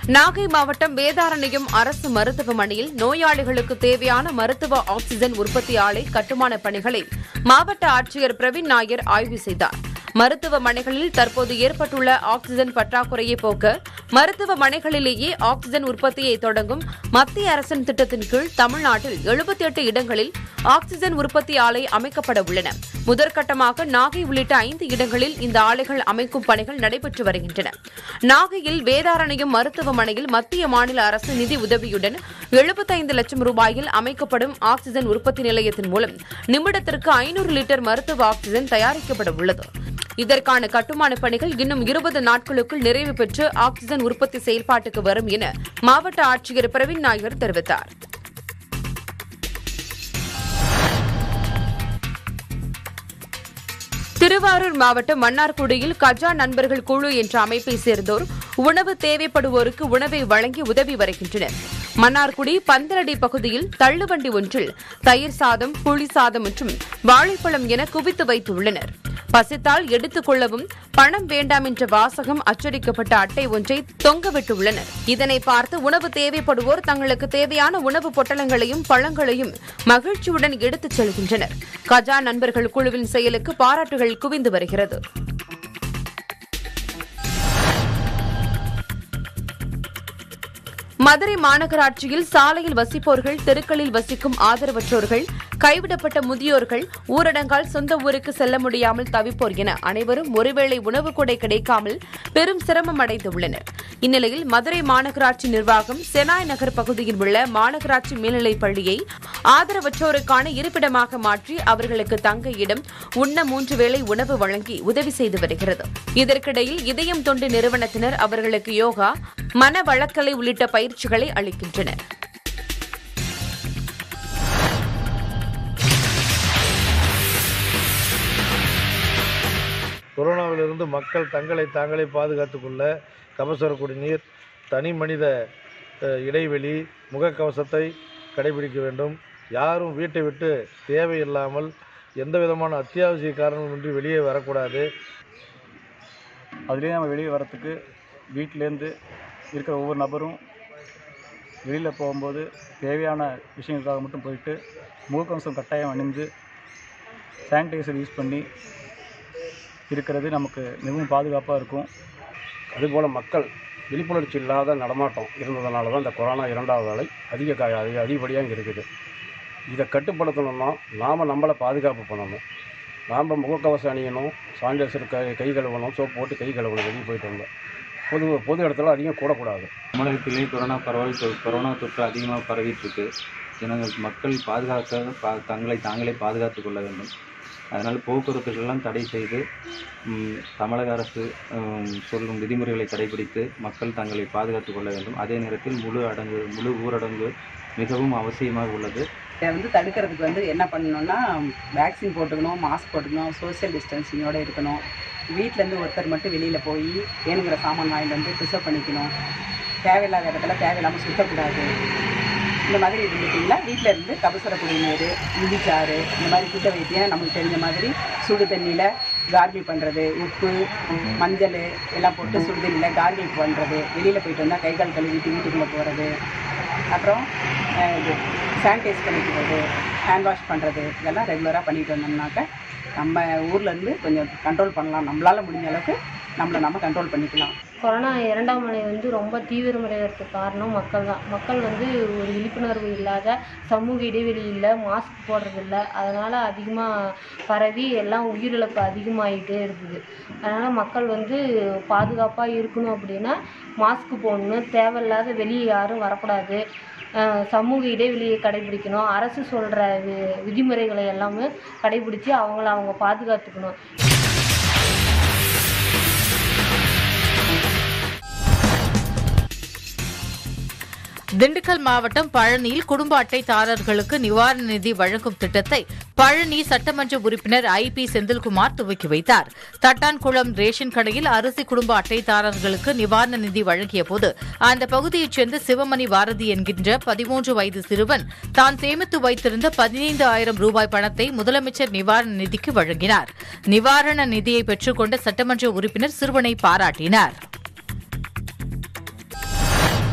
நாகை மாவட்டம் வேதாரண்யம் அரசு மருத்துவமனையில் நோயாளிகளுக்கு தேவையான மருத்துவ ஆக்ஸிஜன் உற்பத்தி ஆலை கட்டுமான பணிகளை மாவட்ட ஆட்சியர் பிரவீன் நாயர் ஆய்வு செய்தார் மருத்துவமனைகளில் தற்போது ஏற்பட்டுள்ள ஆக்ஸிஜன் பற்றாக்குறையை போக்க மருத்துவமனைகளிலேயே ஆக்ஸிஜன் உற்பத்தியை தொடங்கும் மத்திய அரசின் திட்டத்தின் கீழ் தமிழ்நாட்டில் 78 இடங்களில் ஆக்ஸிஜன் உற்பத்தி ஆலை அமைக்கப்பட உள்ளன முதற்கட்டமாக நாகை உள்ளிட்ட ஐந்து இடங்களில் இந்த ஆலைகள் அமைக்கும் பணிகள் நடைபெற்று வருகின்றன நாகையில் வேதாரண்யம் மருத்துவமனையில் மத்திய மாநில அரசு நிதி உதவியுடன் 75 லட்சம் ரூபாயில் அமைக்கப்படும் ஆக்ஸிஜன் உற்பத்தி நிலையத்தின் மூலம் நிமிடத்திற்கு ஐநூறு லிட்டர் மருத்துவ ஆக்ஸிஜன் தயாரிக்கப்பட உள்ளது இதற்கான கட்டுமான பணிகள் இன்னும் இருபது நாட்களுக்குள் நிறைவு பெற்று ஆக்ஸிஜன் உற்பத்தி செயல்பாட்டுக்கு வரும் என மாவட்ட ஆட்சியர் பிரவீன் நாயர் தெரிவித்தார் திருவாரூர் மாவட்டம் மன்னார்குடியில் கஜா நண்பர்கள் குழு என்ற அமைப்பை சேர்ந்தோர் உணவு தேவைப்படுவோருக்கு உணவை வழங்கி உதவி வருகின்றனர் மன்னார்குடி பந்தலடி பகுதியில் தள்ளுவண்டி ஒன்றில் தயிர் சாதம் புளி சாதம் மற்றும் வாழைப்பழம் என குவித்து வைத்துள்ளனர் பசித்தால் எடுத்துக் கொள்ளவும் பணம் வேண்டாம் என்ற வாசகம் அச்சடிக்கப்பட்ட அட்டை ஒன்றை தொங்கவிட்டுள்ளனர் இதனை பார்த்து உணவு தேவைப்படுவோர் தங்களுக்கு தேவையான உணவு பொட்டலங்களையும் பழங்களையும் மகிழ்ச்சியுடன் எடுத்துச் செல்கின்றனர் கஜா நண்பர்கள் குழுவின் செயலுக்கு பாராட்டுகள் குவிந்து வருகிறது மதுரை மாநகராட்சியில் சாலையில் வசிப்போர்கள் தெருக்களில் வசிக்கும் ஆதரவற்றோர்கள் கைவிடப்பட்ட முதியோர்கள் ஊரடங்கால் சொந்த ஊருக்கு செல்ல முடியாமல் தவிப்போர் என அனைவரும் ஒருவேளை உணவு கூட கிடைக்காமல் பெரும் சிரமம் அடைந்துள்ளனர் இந்நிலையில் மதுரை மாநகராட்சி நிர்வாகம் செனாய் நகர் பகுதியில் உள்ள மாநகராட்சி மேல்நிலைப் பள்ளியை ஆதரவற்றோருக்கான இருப்பிடமாக மாற்றி அவர்களுக்கு தங்க இடம் உண்ண மூன்று வேளை உணவு வழங்கி உதவி செய்து வருகிறது இதற்கிடையில் இதயம் தொண்டு நிறுவனத்தினர் அவர்களுக்கு யோகா மன வழக்கலை உள்ளிட்ட பயிற்சிகளை அளிக்கின்றனர் கொரோனாவிலிருந்து மக்கள் தங்களை தாங்களே பாதுகாத்துக் கொள்ள கபசுர குடிநீர் தனி மனித அஹ், இடைவெளி முகக்கவசத்தை கடைபிடிக்க வேண்டும் யாரும் வீட்டை விட்டு தேவையில்லாமல் எந்த விதமான அத்தியாவசிய காரணமின்றி வெளியே வரக்கூடாது அதுலேயே நம்ம வெளியே வரத்துக்கு வீட்டிலேருந்து இருக்கிற ஒவ்வொரு நபரும் வெளியில் போகும்போது தேவையான விஷயங்களுக்காக மட்டும் போயிட்டு முகக்கவசம் கட்டாயம் அணிந்து சானிடைசர் யூஸ் பண்ணி இருக்கிறது நமக்கு மிகவும் பாதுகாப்பாக இருக்கும் அதுபோல் மக்கள் விழிப்புணர்ச்சி இல்லாத நடமாட்டம் இருந்ததுனால தான் இந்த கொரோனா இரண்டாவது அலை அதிக கா அதிக அதிகப்படியாக இங்கே இருக்குது இதை கட்டுப்படுத்தணும்னா நாம் நம்மளை பாதுகாப்பு பண்ணணும் நாம் முகக்கவசம் அணியணும் சானிடைசர் கை கை கழுவணும் சோப்பு போட்டு கை கழுவணும் வெளியே போயிட்டு வந்தோம் பொது பொது இடத்துல அதிகம் கூடக்கூடாது தமிழகத்திலே கொரோனா பரவல் தொ- கொரோனா தொற்று அதிகமாக பரவிட்டு இருக்கு ஜனங்கள் மக்கள் பாதுகாக்க பா தங்களை தாங்களே பாதுகாத்துக் கொள்ள வேண்டும் அதனால் போக்குவரத்துகளெல்லாம் தடை செய்து ம், தமிழக அரசு ம், சொல்லும் விதிமுறைகளை கடைபிடித்து மக்கள் தங்களை பாதுகாத்துக் கொள்ள வேண்டும் அதே நேரத்தில் முழு அடங்கு முழு ஊரடங்கு மிகவும் அவசியமாக உள்ளது இதை வந்து தடுக்கிறதுக்கு வந்து என்ன பண்ணணும்னா வேக்சின் போட்டுக்கணும் மாஸ்க் போட்டுக்கணும் சோஷியல் டிஸ்டன்சிங்கோடு இருக்கணும் வீட்டிலேருந்து ஒருத்தர் மட்டும் வெளியில் போய் வேணுங்கிற சாமான் வாங்கிட்டு வந்து ப்ரிசர்வ் பண்ணிக்கணும் தேவையில்லாத இடத்துல தேவையில்லாமல் சுத்தக்கூடாது இந்த மாதிரி இருந்துட்டிங்கன்னா வீட்டில் இருந்து கபசுர குடிநீர் இஞ்சிச்சாறு இந்த மாதிரி சுத்த வைத்தியம் நமக்கு தெரிஞ்ச மாதிரி சுடு தண்ணியில் கார்கிள் பண்ணுறது உப்பு மஞ்சள் எல்லாம் போட்டு சுடு தண்ணியில் கார்கிள் பண்ணுறது வெளியில் போயிட்டு வந்தால் கை கால் கழுவிட்டு வீட்டுக்குள்ளே போகிறது அப்புறம் அஹ், இது சானிடைஸ் பண்ணிக்கிறது ஹேண்ட் வாஷ் பண்ணுறது இதெல்லாம் ரெகுலராக பண்ணிட்டு வந்தோம்னாக்க நம்ம ஊர்லேருந்து கொஞ்சம் கண்ட்ரோல் பண்ணலாம் நம்மளால் முடிஞ்ச அளவுக்கு நம்மளை நம்ம கண்ட்ரோல் பண்ணிக்கலாம் கொரோனா இரண்டாம் அலை வந்து ரொம்ப தீவிரமடைகிறதுக்கு காரணம் மக்கள் தான் மக்கள் வந்து ஒரு விழிப்புணர்வு இல்லாத சமூக இடைவெளி இல்லை மாஸ்க் போடுறதில்ல அதனால் அதிகமாக பரவி எல்லாம் உயிரிழப்பு அதிகமாகிட்டே இருக்குது அதனால் மக்கள் வந்து பாதுகாப்பாக இருக்கணும் அப்படின்னா மாஸ்க் போடணும் தேவையில்லாத வெளியே யாரும் வரக்கூடாது அஹ் சமூக இடைவெளியை கடைபிடிக்கணும் அரசு சொல்கிற வி விதிமுறைகளை எல்லாமே கடைபிடிச்சு அவங்கள அவங்க பாதுகாத்துக்கணும் திண்டுக்கல் மாவட்டம் பழனியில் குடும்ப அட்டைதாரர்களுக்கு நிவாரண நிதி வழங்கும் திட்டத்தை பழனி சட்டமன்ற உறுப்பினர் ஐ பி செந்தில்குமார் துவக்கி வைத்தார் தட்டான்குளம் ரேஷன் கடையில் அரிசி குடும்ப அட்டைதாரர்களுக்கு நிவாரண நிதி வழங்கிய போது அந்த பகுதியைச் சேர்ந்த சிவமணி பாரதி என்கின்ற பதிமூன்று வயது சிறுவன் தான் சேமித்து வைத்திருந்த பதினைந்து ஆயிரம் ரூபாய் பணத்தை முதலமைச்சர் நிவாரண நிதிக்கு வழங்கினார் நிவாரண நிதியை பெற்றுக்கொண்ட சட்டமன்ற உறுப்பினர் சிறுவனை பாராட்டினார்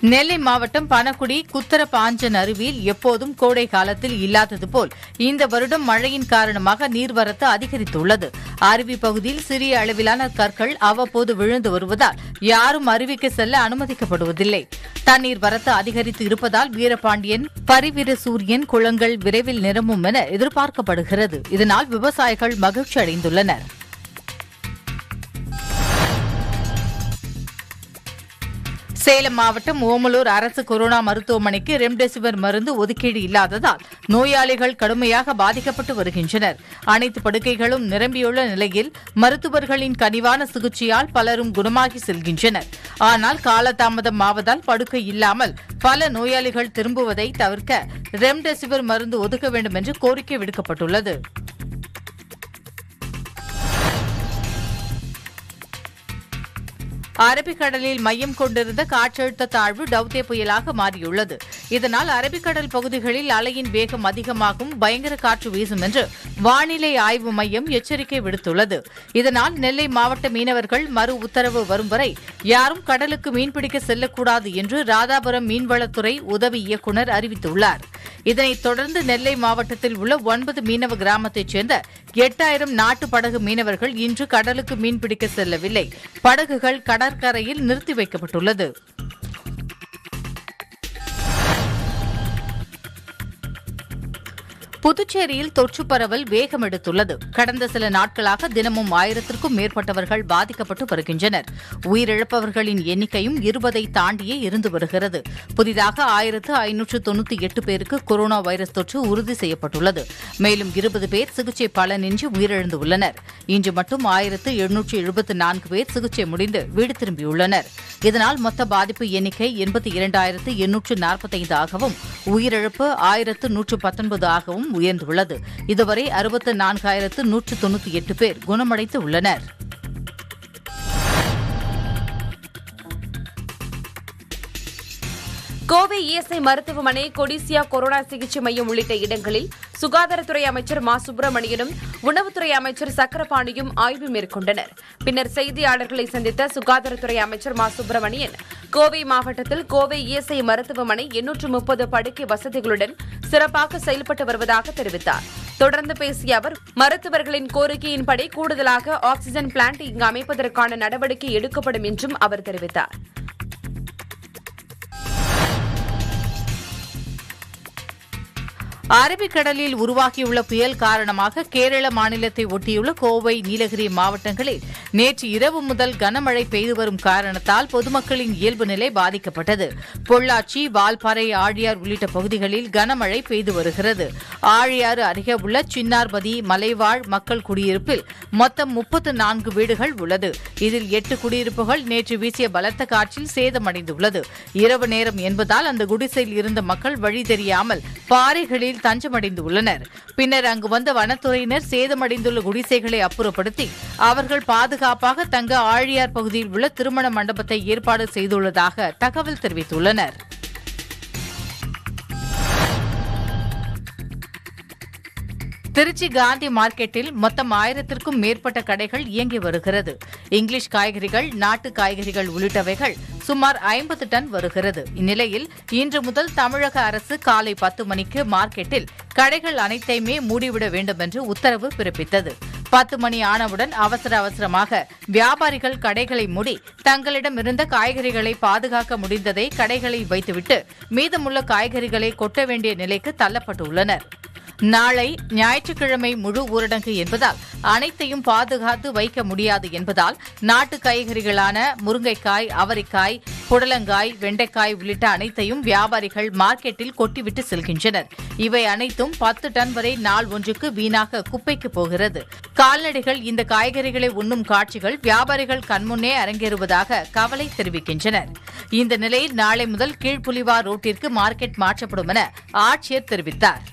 நெல்லை மாவட்டம் பனகுடி குத்தர பாஞ்சன் அருவியில் எப்போதும் கோடை காலத்தில் இல்லாதது போல் இந்த வருடம் மழையின் காரணமாக நீர்வரத்து அதிகரித்துள்ளது அருவி பகுதியில் சிறிய அளவிலான கற்கள் அவ்வப்போது விழுந்து வருவதால் யாரும் அருவிக்கு செல்ல அனுமதிக்கப்படுவதில்லை தண்ணீர் வரத்து அதிகரித்து இருப்பதால் வீரபாண்டியன் பரிவீர சூரியன் குளங்கள் விரைவில் நிரம்பும் என எதிர்பார்க்கப்படுகிறது இதனால் விவசாயிகள் மகிழ்ச்சி அடைந்துள்ளனர் சேலம் மாவட்டம் ஓமலூர் அரசு கொரோனா மருத்துவமனைக்கு ரெம்டெசிவிர் மருந்து ஒதுக்கீடு இல்லாததால் நோயாளிகள் கடுமையாக பாதிக்கப்பட்டு வருகின்றனர் அனைத்து படுக்கைகளும் நிரம்பியுள்ள நிலையில் மருத்துவர்களின் கனிவான சிகிச்சையால் பலரும் குணமாகி செல்கின்றனர் ஆனால் காலதாமதம் ஆவதால் படுக்கை இல்லாமல் பல நோயாளிகள் திரும்புவதை தவிர்க்க ரெம்டெசிவிர் மருந்து ஒதுக்க வேண்டும் என்று கோரிக்கை விடுக்கப்பட்டுள்ளது அரபிக்கடலில் மையம் கொண்டிருந்த காற்றழுத்த தாழ்வு டவ்தே புயலாக மாறியுள்ளது இதனால் அரபிக்கடல் பகுதிகளில் அலையின் வேகம் அதிகமாகும் பயங்கர காற்று வீசும் என்று வானிலை ஆய்வு மையம் எச்சரிக்கை விடுத்துள்ளது இதனால் நெல்லை மாவட்ட மீனவர்கள் மறு உத்தரவு வரும் வரை யாரும் கடலுக்கு மீன்பிடிக்க செல்லக்கூடாது என்று ராதாபுரம் மீன்வளத்துறை உதவி இயக்குநர் அறிவித்துள்ளார் இதனைத் தொடர்ந்து நெல்லை மாவட்டத்தில் உள்ள ஒன்பது மீனவ கிராமத்தைச் சேர்ந்த எட்டாயிரம் நாட்டு படகு மீனவர்கள் இன்று கடலுக்கு மீன்பிடிக்க செல்லவில்லை படகுகள் கடற்கரையில் நிறுத்தி வைக்கப்பட்டுள்ளது புதுச்சேரியில் தொற்று பரவல் வேகம் எடுத்துள்ளது கடந்த சில நாட்களாக தினமும் ஆயிரத்திற்கும் மேற்பட்டவர்கள் பாதிக்கப்பட்டு வருகின்றனர் உயிரிழப்பவர்களின் எண்ணிக்கையும் இருபதை தாண்டியே இருந்து வருகிறது புதிதாக ஆயிரத்து ஐநூற்று தொண்ணூத்தி எட்டு பேருக்கு கொரோனா வைரஸ் தொற்று உறுதி செய்யப்பட்டுள்ளது மேலும் இருபது பேர் சிகிச்சை பலனின்றி உயிரிழந்துள்ளனர் இன்று மட்டும் ஆயிரத்து எழுநூற்று எழுபத்து நான்கு பேர் சிகிச்சை முடிந்து வீடு திரும்பியுள்ளனர் இதனால் மொத்த பாதிப்பு எண்ணிக்கை எண்பத்தி இரண்டாயிரத்து எண்ணூற்று நாற்பத்தைந்து ஆகவும் உயிரிழப்பு ஆயிரத்து நூற்று பத்தொன்பது ஆகவும் உயர்ந்துள்ளது இதுவரை அறுபத்து நான்காயிரத்து நூற்று தொண்ணூற்றி எட்டு பேர் குணமடைந்து உள்ளனர் கோவை இஎஸ்ஐ மருத்துவமனை கொடிசியா கொரோனா சிகிச்சை மையம் உள்ளிட்ட இடங்களில் சுகாதாரத்துறை அமைச்சர் மா சுப்பிரமணியனும் உணவுத்துறை அமைச்சர் சக்கரபாணியும் ஆய்வு மேற்கொண்டனர் பின்னர் செய்தியாளர்களை சந்தித்த சுகாதாரத்துறை அமைச்சர் மா சுப்பிரமணியன் கோவை மாவட்டத்தில் கோவை இஎஸ்ஐ மருத்துவமனை எண்ணூற்று முப்பது படுக்கை வசதிகளுடன் சிறப்பாக செயல்பட்டு வருவதாக தெரிவித்தார் தொடர்ந்து பேசிய அவர் மருத்துவர்களின் கோரிக்கையின்படி கூடுதலாக ஆக்ஸிஜன் பிளான்ட் இங்கு அமைப்பதற்கான நடவடிக்கை எடுக்கப்படும் என்றும் அவர் தெரிவித்தார் அரபிக்கடலில் உருவாகியுள்ள புயல் காரணமாக கேரள மாநிலத்தை ஒட்டியுள்ள கோவை நீலகிரி மாவட்டங்களில் நேற்று இரவு முதல் கனமழை பெய்து வரும் காரணத்தால் பொதுமக்களின் இயல்பு நிலை பாதிக்கப்பட்டது பொள்ளாச்சி வால்பாறை ஆழியார் உள்ளிட்ட பகுதிகளில் கனமழை பெய்து வருகிறது ஆழியாறு அருகே உள்ள சின்னார்பதி மலைவாழ் மக்கள் குடியிருப்பில் மொத்தம் முப்பத்து நான்கு வீடுகள் உள்ளது இதில் எட்டு குடியிருப்புகள் நேற்று வீசிய பலத்த காற்றில் சேதமடைந்துள்ளது இரவு நேரம் என்பதால் அந்த குடிசையில் இருந்த மக்கள் வழி தெரியாமல் பாறைகளில் தஞ்சமடைந்துள்ளனர் பின்னர் அங்கு வந்த வனத்துறையினர் சேதமடைந்துள்ள குடிசைகளை அப்புறப்படுத்தி அவர்கள் பாதுகாப்பாக தங்க ஆழியார் பகுதியில் உள்ள திருமண மண்டபத்தை ஏற்பாடு செய்துள்ளதாக தகவல் தெரிவித்துள்ளனர் திருச்சி காந்தி மார்க்கெட்டில் மொத்தம் ஆயிரத்திற்கும் மேற்பட்ட கடைகள் இயங்கி வருகிறது இங்கிலீஷ் காய்கறிகள் நாட்டு காய்கறிகள் உள்ளிட்டவைகள் சுமார் ஐம்பது டன் வருகிறது இந்நிலையில் இன்று முதல் தமிழக அரசு காலை பத்து மணிக்கு மார்க்கெட்டில் கடைகள் அனைத்தையுமே மூடிவிட வேண்டும் என்று உத்தரவு பிறப்பித்தது பத்து மணி ஆனவுடன் அவசர அவசரமாக வியாபாரிகள் கடைகளை மூடி தங்களிடம் இருந்த காய்கறிகளை பாதுகாக்க முடிந்ததை கடைகளை வைத்துவிட்டு மீதமுள்ள காய்கறிகளை கொட்ட வேண்டிய நிலைக்கு தள்ளப்பட்டுள்ளனர் நாளை ஞாயிற்றுக்கிழமை முழு ஊரடங்கு என்பதால் அனைத்தையும் பாதுகாத்து வைக்க முடியாது என்பதால் நாட்டு காய்கறிகளான முருங்கைக்காய் அவரைக்காய் புடலங்காய் வெண்டைக்காய் உள்ளிட்ட அனைத்தையும் வியாபாரிகள் மார்க்கெட்டில் கொட்டிவிட்டு செல்கின்றனர் இவை அனைத்தும் பத்து டன் வரை நாள் ஒன்றுக்கு வீணாக குப்பைக்கு போகிறது கால்நடைகள் இந்த காய்கறிகளை உண்ணும் காட்சிகள் வியாபாரிகள் கண்முன்னே அரங்கேறுவதாக கவலை தெரிவிக்கின்றனர் இந்த நிலையில் நாளை முதல் கீழ்ப்புலிவார் ரோட்டிற்கு மார்க்கெட் மாற்றப்படும் என ஆட்சியர் தெரிவித்தார்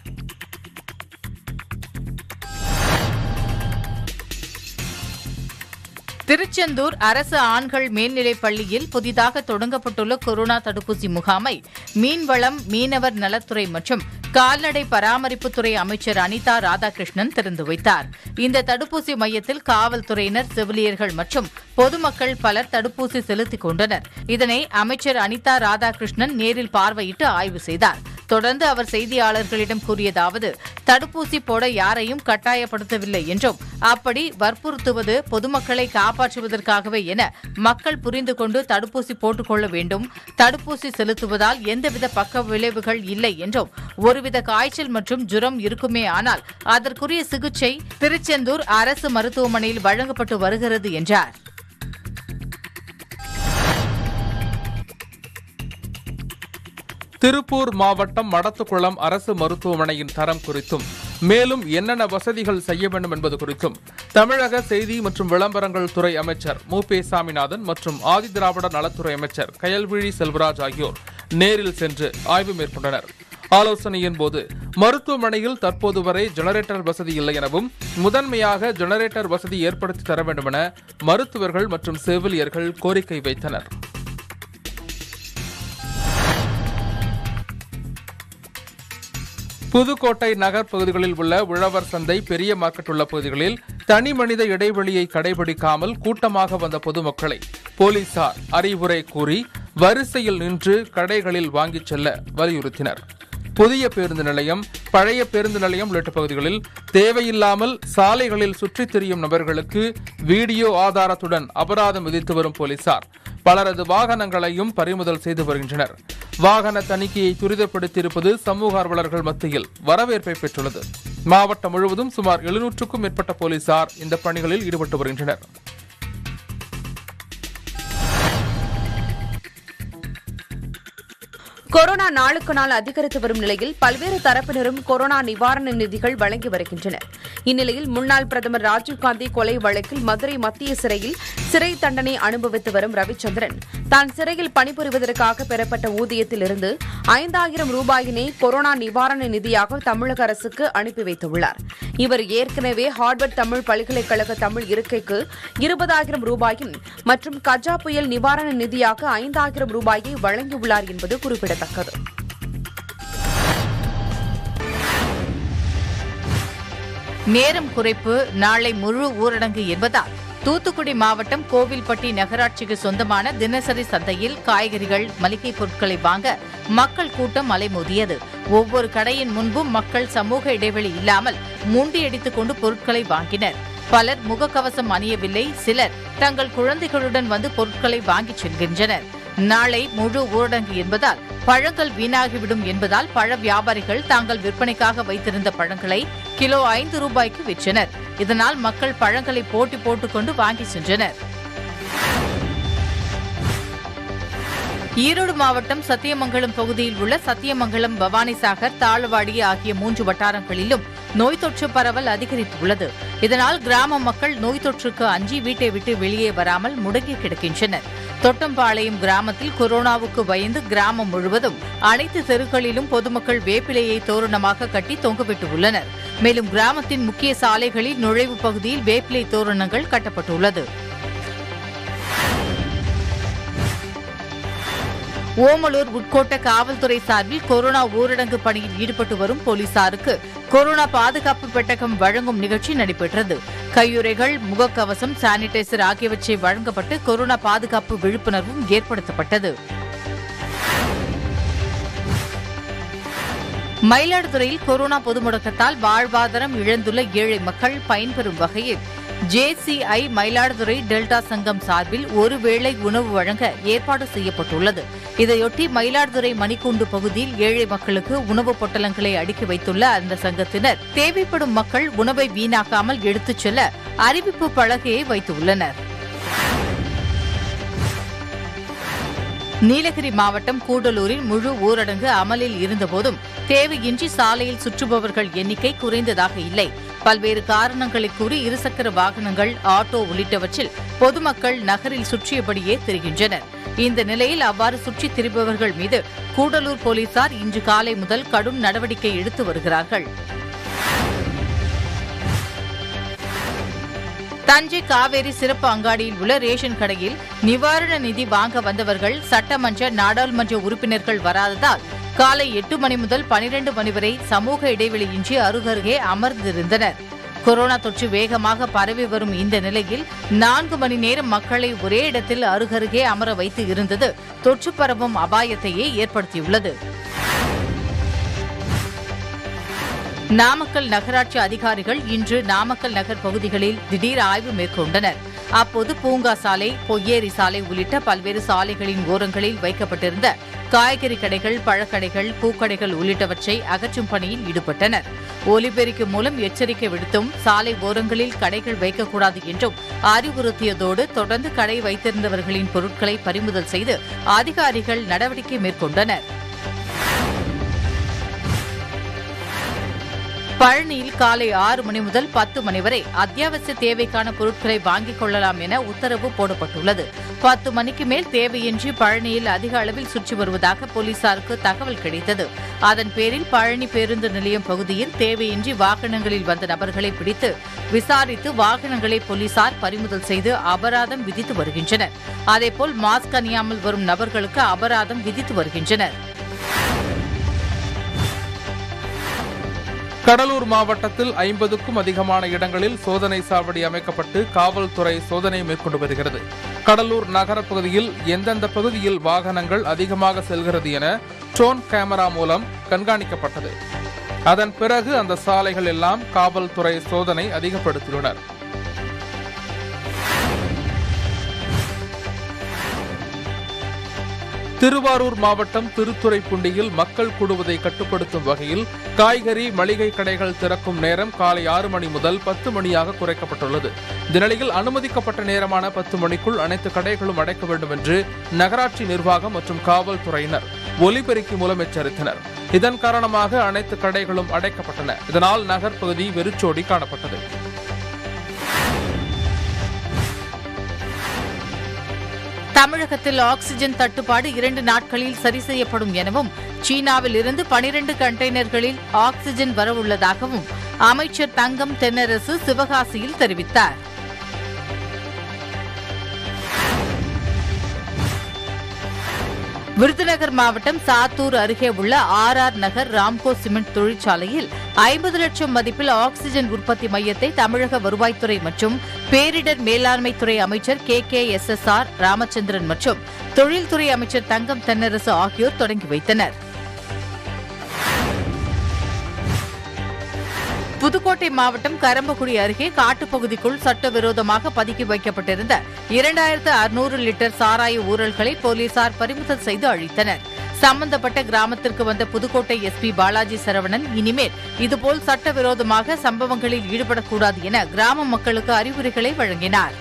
திருச்செந்தூர் அரசு ஆண்கள் மேல்நிலைப் பள்ளியில் புதிதாக தொடங்கப்பட்டுள்ள கொரோனா தடுப்பூசி முகாமை மீன்வளம் மீனவர் நலத்துறை மற்றும் கால்நடை பராமரிப்புத்துறை அமைச்சர் அனிதா ராதாகிருஷ்ணன் திறந்து வைத்தார் இந்த தடுப்பூசி மையத்தில் காவல்துறையினர் செவிலியர்கள் மற்றும் பொதுமக்கள் பலர் தடுப்பூசி செலுத்திக் கொண்டனர் இதனை அமைச்சர் அனிதா ராதாகிருஷ்ணன் நேரில் பார்வையிட்டு ஆய்வு செய்தார் தொடர்ந்து அவர் செய்தியாளர்களிடம் கூறியதாவது தடுப்பூசி போட யாரையும் கட்டாயப்படுத்தவில்லை என்றும் அப்படி வற்புறுத்துவது பொதுமக்களை காப்பாற்றுவதற்காகவே என மக்கள் புரிந்து கொண்டு தடுப்பூசி போட்டுக்கொள்ள வேண்டும் தடுப்பூசி செலுத்துவதால் எந்தவித பக்க விளைவுகள் இல்லை என்றும் ஒருவித காய்ச்சல் மற்றும் ஜுரம் இருக்குமே ஆனால் அதற்குரிய சிகிச்சை திருச்செந்தூர் அரசு மருத்துவமனையில் வழங்கப்பட்டு வருகிறது என்றார் திருப்பூர் மாவட்டம் மடத்துக்குளம் அரசு மருத்துவமனையின் தரம் குறித்தும் மேலும் என்னென்ன வசதிகள் செய்ய வேண்டும் என்பது குறித்தும் தமிழக செய்தி மற்றும் விளம்பரங்கள் துறை அமைச்சர் மு பே சாமிநாதன் மற்றும் ஆதிதிராவிட நலத்துறை அமைச்சர் கயல்விழி செல்வராஜ் ஆகியோர் நேரில் சென்று ஆய்வு மேற்கொண்டனர் ஆலோசனையின் போது மருத்துவமனையில் தற்போது வரை ஜெனரேட்டர் வசதி இல்லை எனவும் முதன்மையாக ஜெனரேட்டர் வசதி ஏற்படுத்தி தர வேண்டும் என மருத்துவர்கள் மற்றும் செவிலியர்கள் கோரிக்கை வைத்தனர் புதுக்கோட்டை நகர் பகுதிகளில் உள்ள உழவர் சந்தை பெரிய மார்க்கெட் உள்ள பகுதிகளில் தனி மனித இடைவெளியை கடைபிடிக்காமல் கூட்டமாக வந்த பொதுமக்களை போலீசார் அறிவுரை கூறி வரிசையில் நின்று கடைகளில் வாங்கிச் செல்ல வலியுறுத்தினர் புதிய பேருந்து நிலையம் பழைய பேருந்து நிலையம் உள்ளிட்ட பகுதிகளில் தேவையில்லாமல் சாலைகளில் சுற்றித் திரியும் நபர்களுக்கு வீடியோ ஆதாரத்துடன் அபராதம் விதித்து வரும் போலீசார் பலரது வாகனங்களையும் பறிமுதல் செய்து வருகின்றனர் வாகன தணிக்கையை துரிதப்படுத்தியிருப்பது சமூக ஆர்வலர்கள் மத்தியில் வரவேற்பை பெற்றுள்ளது மாவட்டம் முழுவதும் சுமார் எழுநூற்றுக்கும் மேற்பட்ட போலீசார் இந்த பணிகளில் ஈடுபட்டு வருகின்றனர் கொரோனா நாளுக்கு நாள் அதிகரித்து வரும் நிலையில் பல்வேறு தரப்பினரும் கொரோனா நிவாரண நிதிகள் வழங்கி வருகின்றனர் இந்நிலையில் முன்னாள் பிரதமர் ராஜீவ்காந்தி கொலை வழக்கில் மதுரை மத்திய சிறையில் சிறை தண்டனை அனுபவித்து வரும் ரவிச்சந்திரன் தான் சிறையில் பணிபுரிவதற்காக பெறப்பட்ட ஊதியத்திலிருந்து ஐந்தாயிரம் ரூபாயினை கொரோனா நிவாரண நிதியாக தமிழக அரசுக்கு அனுப்பி வைத்துள்ளார் இவர் ஏற்கனவே ஹார்வர்ட் தமிழ் பல்கலைக்கழக தமிழ் இருக்கைக்கு இருபதாயிரம் ரூபாயும் மற்றும் கஜா புயல் நிவாரண நிதியாக ஐந்தாயிரம் ரூபாயை வழங்கியுள்ளார் என்பது குறிப்பிடத்தக்கது நேரம் குறைப்பு நாளை முழு ஊரடங்கு என்பதால் தூத்துக்குடி மாவட்டம் கோவில்பட்டி நகராட்சிக்கு சொந்தமான தினசரி சந்தையில் காய்கறிகள் மளிகை பொருட்களை வாங்க மக்கள் கூட்டம் அலைமோதியது ஒவ்வொரு கடையின் முன்பும் மக்கள் சமூக இடைவெளி இல்லாமல் முண்டியடித்துக் கொண்டு பொருட்களை வாங்கினர் பலர் முகக்கவசம் அணியவில்லை சிலர் தங்கள் குழந்தைகளுடன் வந்து பொருட்களை வாங்கிச் செல்கின்றனர் நாளை முழு ஊரடங்கு என்பதால் பழங்கள் வீணாகிவிடும் என்பதால் பழ வியாபாரிகள் தாங்கள் விற்பனைக்காக வைத்திருந்த பழங்களை கிலோ ஐந்து ரூபாய்க்கு விற்றனர் இதனால் மக்கள் பழங்களை போட்டி போட்டுக்கொண்டு வாங்கி சென்றனர் ஈரோடு மாவட்டம் சத்தியமங்கலம் பகுதியில் உள்ள சத்தியமங்கலம் பவானிசாகர் தாளவாடி ஆகிய மூன்று வட்டாரங்களிலும் நோய் தொற்று பரவல் அதிகரித்துள்ளது இதனால் கிராம மக்கள் நோய் தொற்றுக்கு அஞ்சி வீட்டை விட்டு வெளியே வராமல் முடங்கி கிடக்கின்றனர் தொட்டம்பாளையம் கிராமத்தில் கொரோனாவுக்கு பயந்து கிராமம் முழுவதும் அனைத்து தெருக்களிலும் பொதுமக்கள் வேப்பிலையை தோரணமாக கட்டி தொங்கவிட்டு உள்ளனர் மேலும் கிராமத்தின் முக்கிய சாலைகளில் நுழைவு பகுதியில் வேப்பிலை தோரணங்கள் கட்டப்பட்டுள்ளது ஓமலூர் உட்கோட்ட காவல்துறை சார்பில் கொரோனா ஊரடங்கு பணியில் ஈடுபட்டு வரும் போலீசாருக்கு கொரோனா பாதுகாப்பு பெட்டகம் வழங்கும் நிகழ்ச்சி நடைபெற்றது கையுறைகள் முகக்கவசம் சானிடைசர் ஆகியவற்றை வழங்கப்பட்டு கொரோனா பாதுகாப்பு விழிப்புணர்வும் ஏற்படுத்தப்பட்டது மயிலாடுதுறையில் கொரோனா பொது முடக்கத்தால் வாழ்வாதாரம் இழந்துள்ள ஏழை மக்கள் பயன்பெறும் வகையில் ஜேசிஐ மயிலாடுதுறை டெல்டா சங்கம் சார்பில் ஒருவேளை உணவு வழங்க ஏற்பாடு செய்யப்பட்டுள்ளது இதையொட்டி மயிலாடுதுறை மணிக்கூண்டு பகுதியில் ஏழை மக்களுக்கு உணவுப் பொட்டலங்களை அடுக்கி வைத்துள்ள அந்த சங்கத்தினர் தேவைப்படும் மக்கள் உணவை வீணாக்காமல் எடுத்துச் செல்ல அறிவிப்பு பலகையை வைத்துள்ளனர் நீலகிரி மாவட்டம் கூடலூரில் முழு ஊரடங்கு அமலில் இருந்தபோதும் தேவையின்றி சாலையில் சுற்றுபவர்கள் எண்ணிக்கை குறைந்ததாக இல்லை பல்வேறு காரணங்களை கூறி இருசக்கர வாகனங்கள் ஆட்டோ உள்ளிட்டவற்றில் பொதுமக்கள் நகரில் சுற்றியபடியே திரிகின்றனர் இந்த நிலையில் அவ்வாறு சுற்றித் திரிபவர்கள் மீது கூடலூர் போலீசார் இன்று காலை முதல் கடும் நடவடிக்கை எடுத்து வருகிறார்கள் தஞ்சை காவேரி சிறப்பு அங்காடியில் உள்ள ரேஷன் கடையில் நிவாரண நிதி வாங்க வந்தவர்கள் சட்டமன்ற நாடாளுமன்ற உறுப்பினர்கள் வராததால் காலை எட்டு மணி முதல் பனிரெண்டு மணி வரை சமூக இடைவெளியின்றி அருகருகே அமர்ந்திருந்தனர் கொரோனா தொற்று வேகமாக பரவி வரும் இந்த நிலையில் நான்கு மணி நேரம் மக்களை ஒரே இடத்தில் அருகருகே அமர வைத்து இருந்தது தொற்று பரவும் அபாயத்தையே ஏற்படுத்தியுள்ளது நாமக்கல் நகராட்சி அதிகாரிகள் இன்று நாமக்கல் நகர் பகுதிகளில் திடீர் ஆய்வு மேற்கொண்டனர் அப்போது பூங்கா சாலை பொய்யேரி சாலை உள்ளிட்ட பல்வேறு சாலைகளின் ஓரங்களில் வைக்கப்பட்டிருந்த காய்கறி கடைகள் பழக்கடைகள் பூக்கடைகள் உள்ளிட்டவற்றை அகற்றும் பணியில் ஈடுபட்டனர் ஒலிபெருக்கி மூலம் எச்சரிக்கை விடுத்தும் சாலை ஓரங்களில் கடைகள் வைக்கக்கூடாது என்றும் அறிவுறுத்தியதோடு தொடர்ந்து கடை வைத்திருந்தவர்களின் பொருட்களை பறிமுதல் செய்து அதிகாரிகள் நடவடிக்கை மேற்கொண்டனர் பழனியில் காலை ஆறு மணி முதல் பத்து மணி வரை அத்தியாவசிய தேவைக்கான பொருட்களை வாங்கிக் கொள்ளலாம் என உத்தரவு போடப்பட்டுள்ளது பத்து மணிக்கு மேல் தேவையின்றி பழனியில் அதிக அளவில் சுற்றி வருவதாக போலீசாருக்கு தகவல் கிடைத்தது அதன் பேரில் பழனி பேருந்து நிலையம் பகுதியில் தேவையின்றி வாகனங்களில் வந்த நபர்களை பிடித்து விசாரித்து வாகனங்களை போலீசார் பறிமுதல் செய்து அபராதம் விதித்து வருகின்றனர் அதேபோல் மாஸ்க் அணியாமல் வரும் நபர்களுக்கு அபராதம் விதித்து வருகின்றனர் கடலூர் மாவட்டத்தில் ஐம்பதுக்கும் அதிகமான இடங்களில் சோதனை சாவடி அமைக்கப்பட்டு காவல்துறை சோதனை மேற்கொண்டு வருகிறது கடலூர் நகர பகுதியில் எந்தெந்த பகுதியில் வாகனங்கள் அதிகமாக செல்கிறது என ட்ரோன் கேமரா மூலம் கண்காணிக்கப்பட்டது அதன் பிறகு அந்த சாலைகள் எல்லாம் காவல்துறை சோதனை அதிகப்படுத்தியுள்ளனர் திருவாரூர் மாவட்டம் திருத்துறைப்பூண்டியில் மக்கள் கூடுவதை கட்டுப்படுத்தும் வகையில் காய்கறி மளிகை கடைகள் திறக்கும் நேரம் காலை ஆறு மணி முதல் பத்து மணியாக குறைக்கப்பட்டுள்ளது இந்த நிலையில் அனுமதிக்கப்பட்ட நேரமான பத்து மணிக்குள் அனைத்து கடைகளும் அடைக்க வேண்டும் என்று நகராட்சி நிர்வாகம் மற்றும் காவல்துறையினர் ஒலிபெருக்கி மூலம் எச்சரித்தனர் இதன் காரணமாக அனைத்து கடைகளும் அடைக்கப்பட்டன இதனால் நகர்ப்பகுதி வெறிச்சோடி காணப்பட்டது தமிழகத்தில் ஆக்ஸிஜன் தட்டுப்பாடு இரண்டு நாட்களில் சரி செய்யப்படும் எனவும் சீனாவில் இருந்து பனிரண்டு கண்டெய்னர்களில் ஆக்ஸிஜன் வரவுள்ளதாகவும் அமைச்சர் தங்கம் தென்னரசு சிவகாசியில் தெரிவித்தார் விருதுநகர் மாவட்டம் சாத்தூர் அருகே உள்ள R R Nagar Ramco cement தொழிற்சாலையில் ஐம்பது லட்சம் மதிப்பில் ஆக்ஸிஜன் உற்பத்தி மையத்தை தமிழக வருவாய்த்துறை மற்றும் பேரிடர் மேலாண்மைத்துறை அமைச்சர் K K S S R Ramachandran மற்றும் தொழில்துறை அமைச்சர் தங்கம் தென்னரசு ஆகியோர் தொடங்கி வைத்தனர் புதுக்கோட்டை மாவட்டம் கரம்பக்குடி அருகே காட்டுப்பகுதிக்குள் சட்டவிரோதமாக பதுக்கி வைக்கப்பட்டிருந்த இரண்டாயிரத்து அறுநூறு லிட்டர் சாராய ஊழல்களை போலீசார் பறிமுதல் செய்து அழித்தனர் சம்பந்தப்பட்ட கிராமத்திற்கு வந்த புதுக்கோட்டை எஸ்பி பாலாஜி சரவணன் இனிமேல் இதுபோல் சட்டவிரோதமாக சம்பவங்களில் ஈடுபடக்கூடாது என கிராம மக்களுக்கு அறிவுரைகளை வழங்கினார்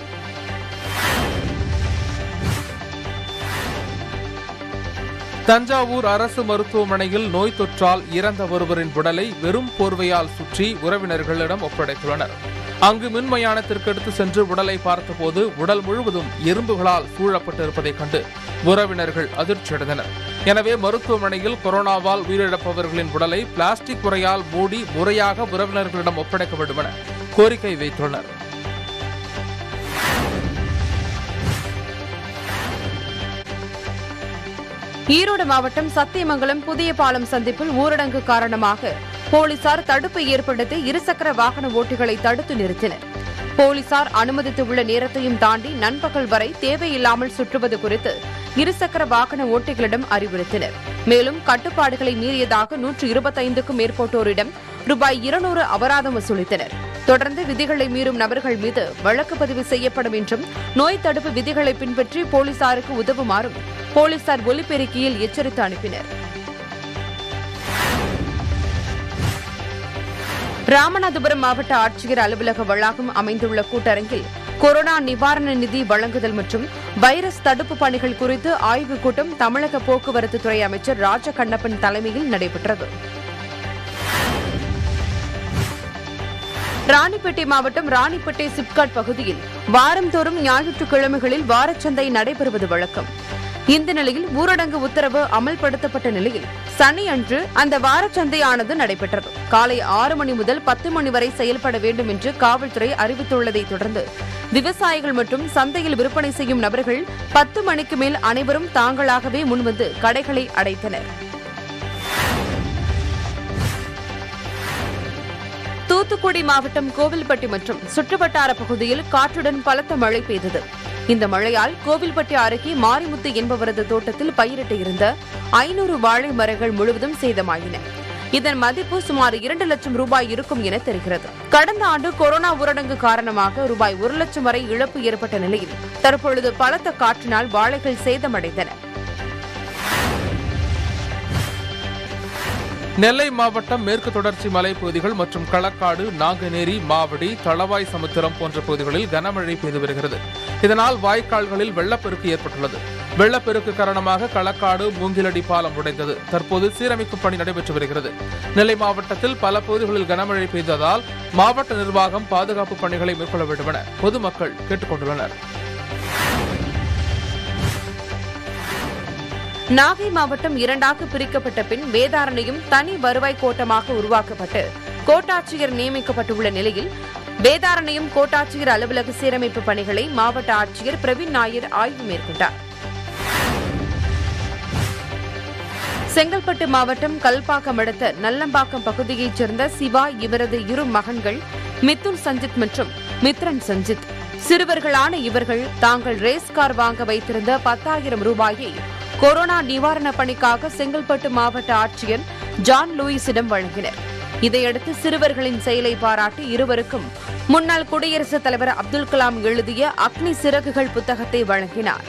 தஞ்சாவூர் அரசு மருத்துவமனையில் நோய் தொற்றால் இறந்த ஒருவரின் உடலை வெறும் போர்வையால் சுற்றி உறவினர்களிடம் ஒப்படைத்துள்ளனர் அங்கு மின்மயானத்திற்கு எடுத்து சென்று உடலை பார்த்தபோது உடல் முழுவதும் எறும்புகளால் சூழப்பட்டிருப்பதைக் கண்டு உறவினர்கள் அதிர்ச்சியடைந்தனர் எனவே மருத்துவமனையில் கொரோனாவால் உயிரிழப்பவர்களின் உடலை பிளாஸ்டிக் உரையால் மூடி முறையாக உறவினர்களிடம் ஒப்படைக்க வேண்டும் என கோரிக்கை வைத்துள்ளனர் ஈரோடு மாவட்டம் சத்தியமங்கலம் புதிய பாலம் சந்திப்பில் ஊரடங்கு காரணமாக போலீசார் தடுப்பு ஏற்படுத்தி இருசக்கர வாகன ஓட்டிகளை தடுத்து நிறுத்தினர் போலீசார் அனுமதித்துள்ள நேரத்தையும் தாண்டி நண்பகல் வரை தேவையில்லாமல் சுற்றுவது குறித்து இருசக்கர வாகன ஓட்டிகளிடம் அறிவுறுத்தினர் மேலும் கட்டுப்பாடுகளை மீறியதாக நூற்று இருபத்தைந்துக்கும் மேற்பட்டோரிடம் ரூபாய் இருநூறு அபராதம் வசூலித்தனர் தொடர்ந்து விதிகளை மீறும் நபர்கள் மீது வழக்கு பதிவு செய்யப்படும் என்றும் நோய் தடுப்பு விதிகளை பின்பற்றி போலீசாருக்கு உதவுமாறும் போலீசார் ஒலிபெருக்கியில் எச்சரித்து அனுப்பினர் ராமநாதபுரம் மாவட்ட ஆட்சியர் அலுவலக வளாகம் அமைந்துள்ள கூட்டரங்கில் கொரோனா நிவாரண நிதி வழங்குதல் மற்றும் வைரஸ் தடுப்பு பணிகள் குறித்து ஆய்வுக் கூட்டம் தமிழக போக்குவரத்து துறை அமைச்சர் ராஜ கண்ணப்பன் தலைமையில் நடைபெற்றது ராணிப்பேட்டை மாவட்டம் ராணிப்பேட்டை சிப்காட் பகுதியில் வாரந்தோறும் ஞாயிற்றுக்கிழமைகளில் வாரச்சந்தை நடைபெறுவது வழக்கம் இந்த நிலையில் ஊரடங்கு உத்தரவு அமல்படுத்தப்பட்ட நிலையில் சனி அன்று அந்த வாரச்சந்தையானது நடைபெற்றது காலை ஆறு மணி முதல் பத்து மணி வரை செயல்பட வேண்டும் என்று காவல்துறை அறிவித்துள்ளதை தொடர்ந்து விவசாயிகள் மற்றும் சந்தையில் விற்பனை செய்யும் நபர்கள் பத்து மணிக்கு மேல் அனைவரும் தாங்களாகவே முன்வந்து கடைகளை அடைத்தனர் தூத்துக்குடி மாவட்டம் கோவில்பட்டி மற்றும் சுற்றுவட்டார பகுதியில் காற்றுடன் பலத்த மழை பெய்தது இந்த மழையால் கோவில்பட்டி அருகே மாரிமுத்து என்பவரது தோட்டத்தில் பயிரிட்டு இருந்த ஐநூறு வாழை மரங்கள் முழுவதும் சேதமாயின இதன் மதிப்பு சுமார் இரண்டு லட்சம் ரூபாய் இருக்கும் என தெரிகிறது கடந்த ஆண்டு கொரோனா ஊரடங்கு காரணமாக ரூபாய் ஒரு லட்சம் வரை இழப்பு ஏற்பட்ட நிலையில் தற்பொழுது பலத்த காற்றினால் வாழைகள் சேதமடைந்தன நெல்லை மாவட்டம் மேற்கு தொடர்ச்சி மலைப்பகுதிகள் மற்றும் களக்காடு நாங்குநேரி மாவடி தளவாய் சமுத்திரம் போன்ற பகுதிகளில் கனமழை பெய்து வருகிறது இதனால் வாய்க்கால்களில் வெள்ளப்பெருக்கு ஏற்பட்டுள்ளது வெள்ளப்பெருக்கு காரணமாக களக்காடு மூங்கிலடி பாலம் உடைந்தது தற்போது சீரமைக்கும் பணி நடைபெற்று வருகிறது நெல்லை மாவட்டத்தில் பல பகுதிகளில் கனமழை பெய்ததால் மாவட்ட நிர்வாகம் பாதுகாப்பு பணிகளை மேற்கொள்ள வேண்டும் என பொதுமக்கள் கேட்டுக் கொண்டுள்ளனர் நாகை மாவட்டம் இரண்டாக பிரிக்கப்பட்ட பின் வேதாரண்யம் தனி வருவாய் கோட்டமாக உருவாக்கப்பட்டு கோட்டாட்சியர் நியமிக்கப்பட்டுள்ள நிலையில் வேதாரண்யம் கோட்டாட்சியர் அலுவலக சீரமைப்பு பணிகளை மாவட்ட ஆட்சியர் பிரவீன் நாயர் ஆய்வு மேற்கொண்டார் செங்கல்பட்டு மாவட்டம் கல்பாக்கம் அடுத்த நல்லம்பாக்கம் பகுதியைச் சேர்ந்த சிவா இவரது இரு மகன்கள் மிதுன் சஞ்சித் மற்றும் மித்ரன் சஞ்சித் சிறுவர்களான இவர்கள் தாங்கள் ரேஸ் கார் வாங்க வைத்திருந்த பத்தாயிரம் ரூபாயை கொரோனா நிவாரண பணிக்காக செங்கல்பட்டு மாவட்ட ஆட்சியர் ஜான் லூயிஸிடம் வழங்கினர் இதையடுத்து சிறுவர்களின் செயலை பாராட்டி இருவருக்கும் முன்னாள் குடியரசுத் தலைவர் அப்துல் கலாம் எழுதிய அக்னி சிறகுகள் புத்தகத்தை வழங்கினார்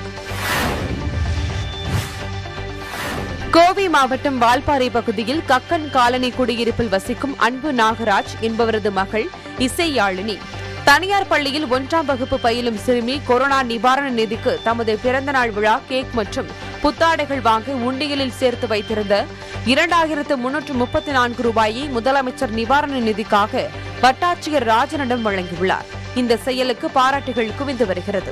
கோவை மாவட்டம் வால்பாறை பகுதியில் கக்கன் காலனி குடியிருப்பில் வசிக்கும் அன்பு நாகராஜ் என்பவரது மகள் இசையாழினி தனியார் பள்ளியில் ஒன்றாம் வகுப்பு பயிலும் சிறுமி கொரோனா நிவாரண நிதிக்கு தமது பிறந்தநாள் விழா கேக் மற்றும் புத்தாடைகள் வாங்க உண்டியலில் சேர்த்து வைத்திருந்த இரண்டாயிரத்து முன்னூற்று முப்பத்தி நான்கு ரூபாயை முதலமைச்சர் நிவாரண நிதிக்காக வட்டாட்சியர் ராஜனிடம் வழங்கியுள்ளார் இந்த செயலுக்கு பாராட்டுகள் குவிந்து வருகிறது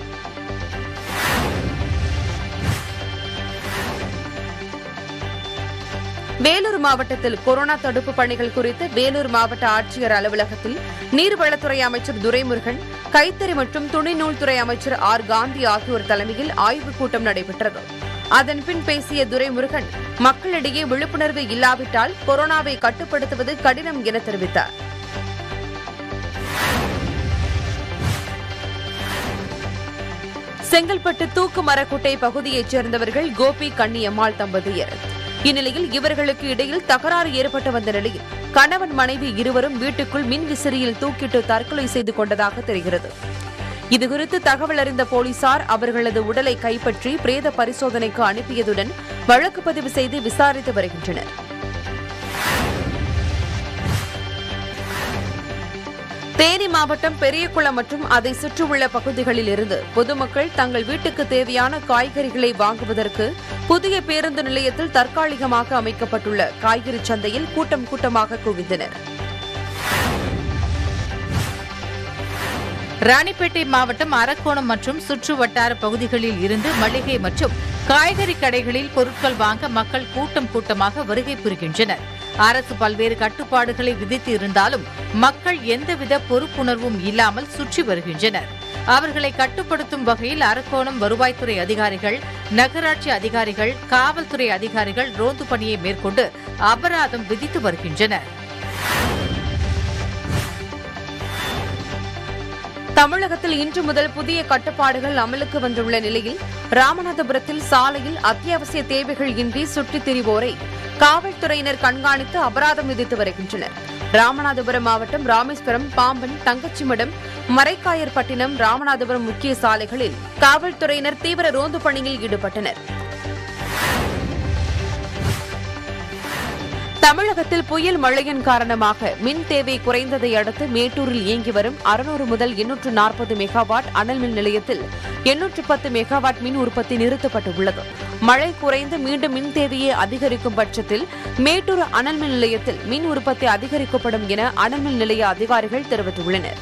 வேலூர் மாவட்டத்தில் கொரோனா தடுப்பு பணிகள் குறித்து வேலூர் மாவட்ட ஆட்சியர் அலுவலகத்தில் நீர்வளத்துறை அமைச்சர் துரைமுருகன் கைத்தறி மற்றும் துணிநூல்துறை அமைச்சர் ஆர் காந்தி ஆகியோர் தலைமையில் ஆய்வுக் கூட்டம் நடைபெற்றது அதன்பின் பேசிய துரைமுருகன் மக்களிடையே விழிப்புணர்வு இல்லாவிட்டால் கொரோனாவை கட்டுப்படுத்துவது கடினம் என தெரிவித்தார் செங்கல்பட்டு தூக்கு மரக்குட்டை பகுதியைச் சேர்ந்தவர்கள் கோபி கண்ணியம்மாள் தம்பதியர் இந்நிலையில் இவர்களுக்கு இடையில் தகராறு ஏற்பட்டு வந்த நிலையில் கணவன் மனைவி இருவரும் வீட்டுக்குள் மின் விசிறியில் தூக்கிட்டு தற்கொலை செய்து கொண்டதாக தெரிகிறது இதுகுறித்து தகவல் அறிந்த போலீசார் அவர்களது உடலை கைப்பற்றி பிரேத பரிசோதனைக்கு அனுப்பியதுடன் வழக்கு பதிவு செய்து விசாரித்து வருகின்றனர் தேனி மாவட்டம் பெரியகுளம் மற்றும் அதை சுற்றியுள்ள பகுதிகளில் இருந்து பொதுமக்கள் தங்கள் வீட்டுக்கு தேவையான காய்கறிகளை வாங்குவதற்கு புதிய பேருந்து நிலையத்தில் தற்காலிகமாக அமைக்கப்பட்டுள்ள காய்கறி சந்தையில் கூட்டம் கூட்டமாக குவிந்தனர் ராணிப்பேட்டை மாவட்டம் அரக்கோணம் மற்றும் சுற்று வட்டார பகுதிகளில் இருந்து மளிகை மற்றும் காய்கறி கடைகளில் பொருட்கள் வாங்க மக்கள் கூட்டம் கூட்டமாக வருகை புரிகின்றனர் அரசு பல்வேறு கட்டுப்பாடுகளை விதித்து இருந்தாலும் மக்கள் எந்தவித பொறுப்புணர்வும் இல்லாமல் சுற்றி வருகின்றனர் அவர்களை கட்டுப்படுத்தும் வகையில் அரக்கோணம் வருவாய்த்துறை அதிகாரிகள் நகராட்சி அதிகாரிகள் காவல்துறை அதிகாரிகள் ரோந்து பணியை மேற்கொண்டு அபராதம் விதித்து வருகின்றனர் தமிழகத்தில் இன்று முதல் புதிய கட்டுப்பாடுகள் அமலுக்கு வந்துள்ள நிலையில் ராமநாதபுரத்தில் சாலையில் அத்தியாவசிய தேவைகள் இன்றி சுற்றித் திரிவோரை காவல்துறையினர் கண்காணித்து அபராதம் விதித்து வருகின்றனர் ராமநாதபுரம் மாவட்டம் ராமேஸ்வரம் பாம்பன் தங்கச்சிமடம் மரைக்காயர்பட்டினம் ராமநாதபுரம் முக்கிய சாலைகளில் காவல்துறையினர் தீவிர ரோந்து பணியில் ஈடுபட்டனர் தமிழகத்தில் புயல் மழையின் காரணமாக மின் தேவை குறைந்ததை அடுத்து மேட்டூரில் இயங்கி வரும் அறுநூறு முதல் எண்ணூற்று நாற்பது மெகாவாட் அனல் மின் நிலையத்தில் எண்ணூற்று பத்து மெகாவாட் மின் உற்பத்தி நிறுத்தப்பட்டுள்ளது மழை குறைந்து மீண்டும் மின் தேவையை அதிகரிக்கும் பட்சத்தில் மேட்டூர் அனல் மின் நிலையத்தில் மின் உற்பத்தி அதிகரிக்கப்படும் என அனல் மின் நிலைய அதிகாரிகள் தெரிவித்துள்ளனர்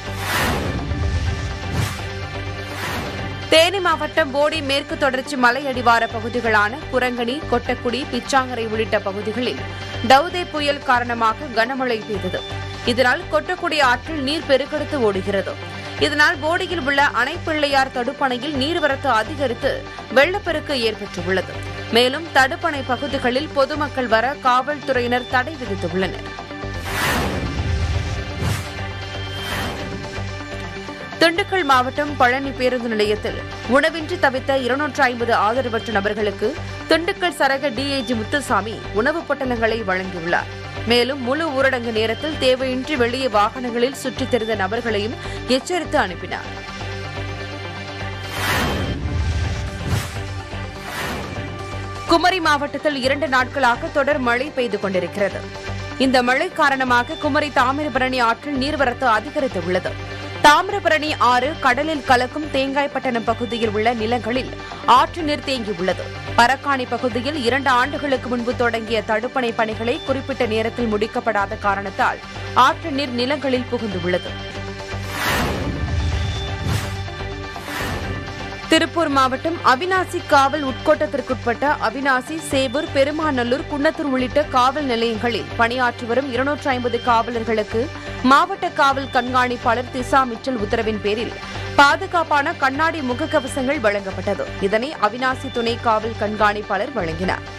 தேனி மாவட்டம் போடி மேற்கு தொடர்ச்சி மலை அடிவார பகுதிகளான குரங்கணி கொட்டக்குடி பிச்சாங்கரை உள்ளிட்ட பகுதிகளில் டவுதே புயல் காரணமாக கனமழை பெய்தது இதனால் கொட்டக்குடி ஆற்றில் நீர் பெருக்கெடுத்து ஓடுகிறது இதனால் போடியில் உள்ள அணைப்பிள்ளையார் தடுப்பணையில் நீர்வரத்து அதிகரித்து வெள்ளப்பெருக்கு ஏற்பட்டுள்ளது மேலும் தடுப்பணை பகுதிகளில் பொதுமக்கள் வர காவல்துறையினர் தடை விதித்துள்ளனர் திண்டுக்கல் மாவட்டம் பழனி பேருந்து நிலையத்தில் உணவின்றி தவித்த இருநூற்று ஐம்பது ஆதரவற்ற நபர்களுக்கு திண்டுக்கல் சரக டிஐஜி முத்துசாமி உணவுப் பொட்டலங்களை வழங்கியுள்ளார் மேலும் முழு ஊரடங்கு நேரத்தில் தேவையின்றி வெளியே வாகனங்களில் சுற்றித் திரிந்த நபர்களையும் எச்சரித்து அனுப்பினார் குமரி மாவட்டத்தில் இரண்டு நாட்களாக தொடர் மழை பெய்து கொண்டிருக்கிறது இந்த மழை காரணமாக குமரி தாமிரபரணி ஆற்றில் நீர்வரத்து அதிகரித்துள்ளது தாமிரபரணி ஆறு கடலில் கலக்கும் தேங்காய்பட்டணம் பகுதியில் உள்ள நிலங்களில் ஆற்று நீர் தேங்கியுள்ளது பரக்காணி பகுதியில் இரண்டு ஆண்டுகளுக்கு முன்பு தொடங்கிய தடுப்பணை பணிகளை குறிப்பிட்ட நேரத்தில் முடிக்கப்படாத காரணத்தால் ஆற்று நீர் நிலங்களில் புகுந்துள்ளது திருப்பூர் மாவட்டம் அவினாசி காவல் உட்கோட்டத்திற்குட்பட்ட அவினாசி சேபூர் பெருமாநல்லூர் குன்னத்தூர் உள்ளிட்ட காவல் நிலையங்களில் பணியாற்றி வரும் இருநூற்று ஐம்பது காவலர்களுக்கு மாவட்ட காவல் கண்காணிப்பாளர் திசா மிச்சல் உத்தரவின் பேரில் பாதுகாப்பான கண்ணாடி முகக்கவசங்கள் வழங்கப்பட்டது இதனை அவினாசி துணை காவல் கண்காணிப்பாளர் வழங்கினார்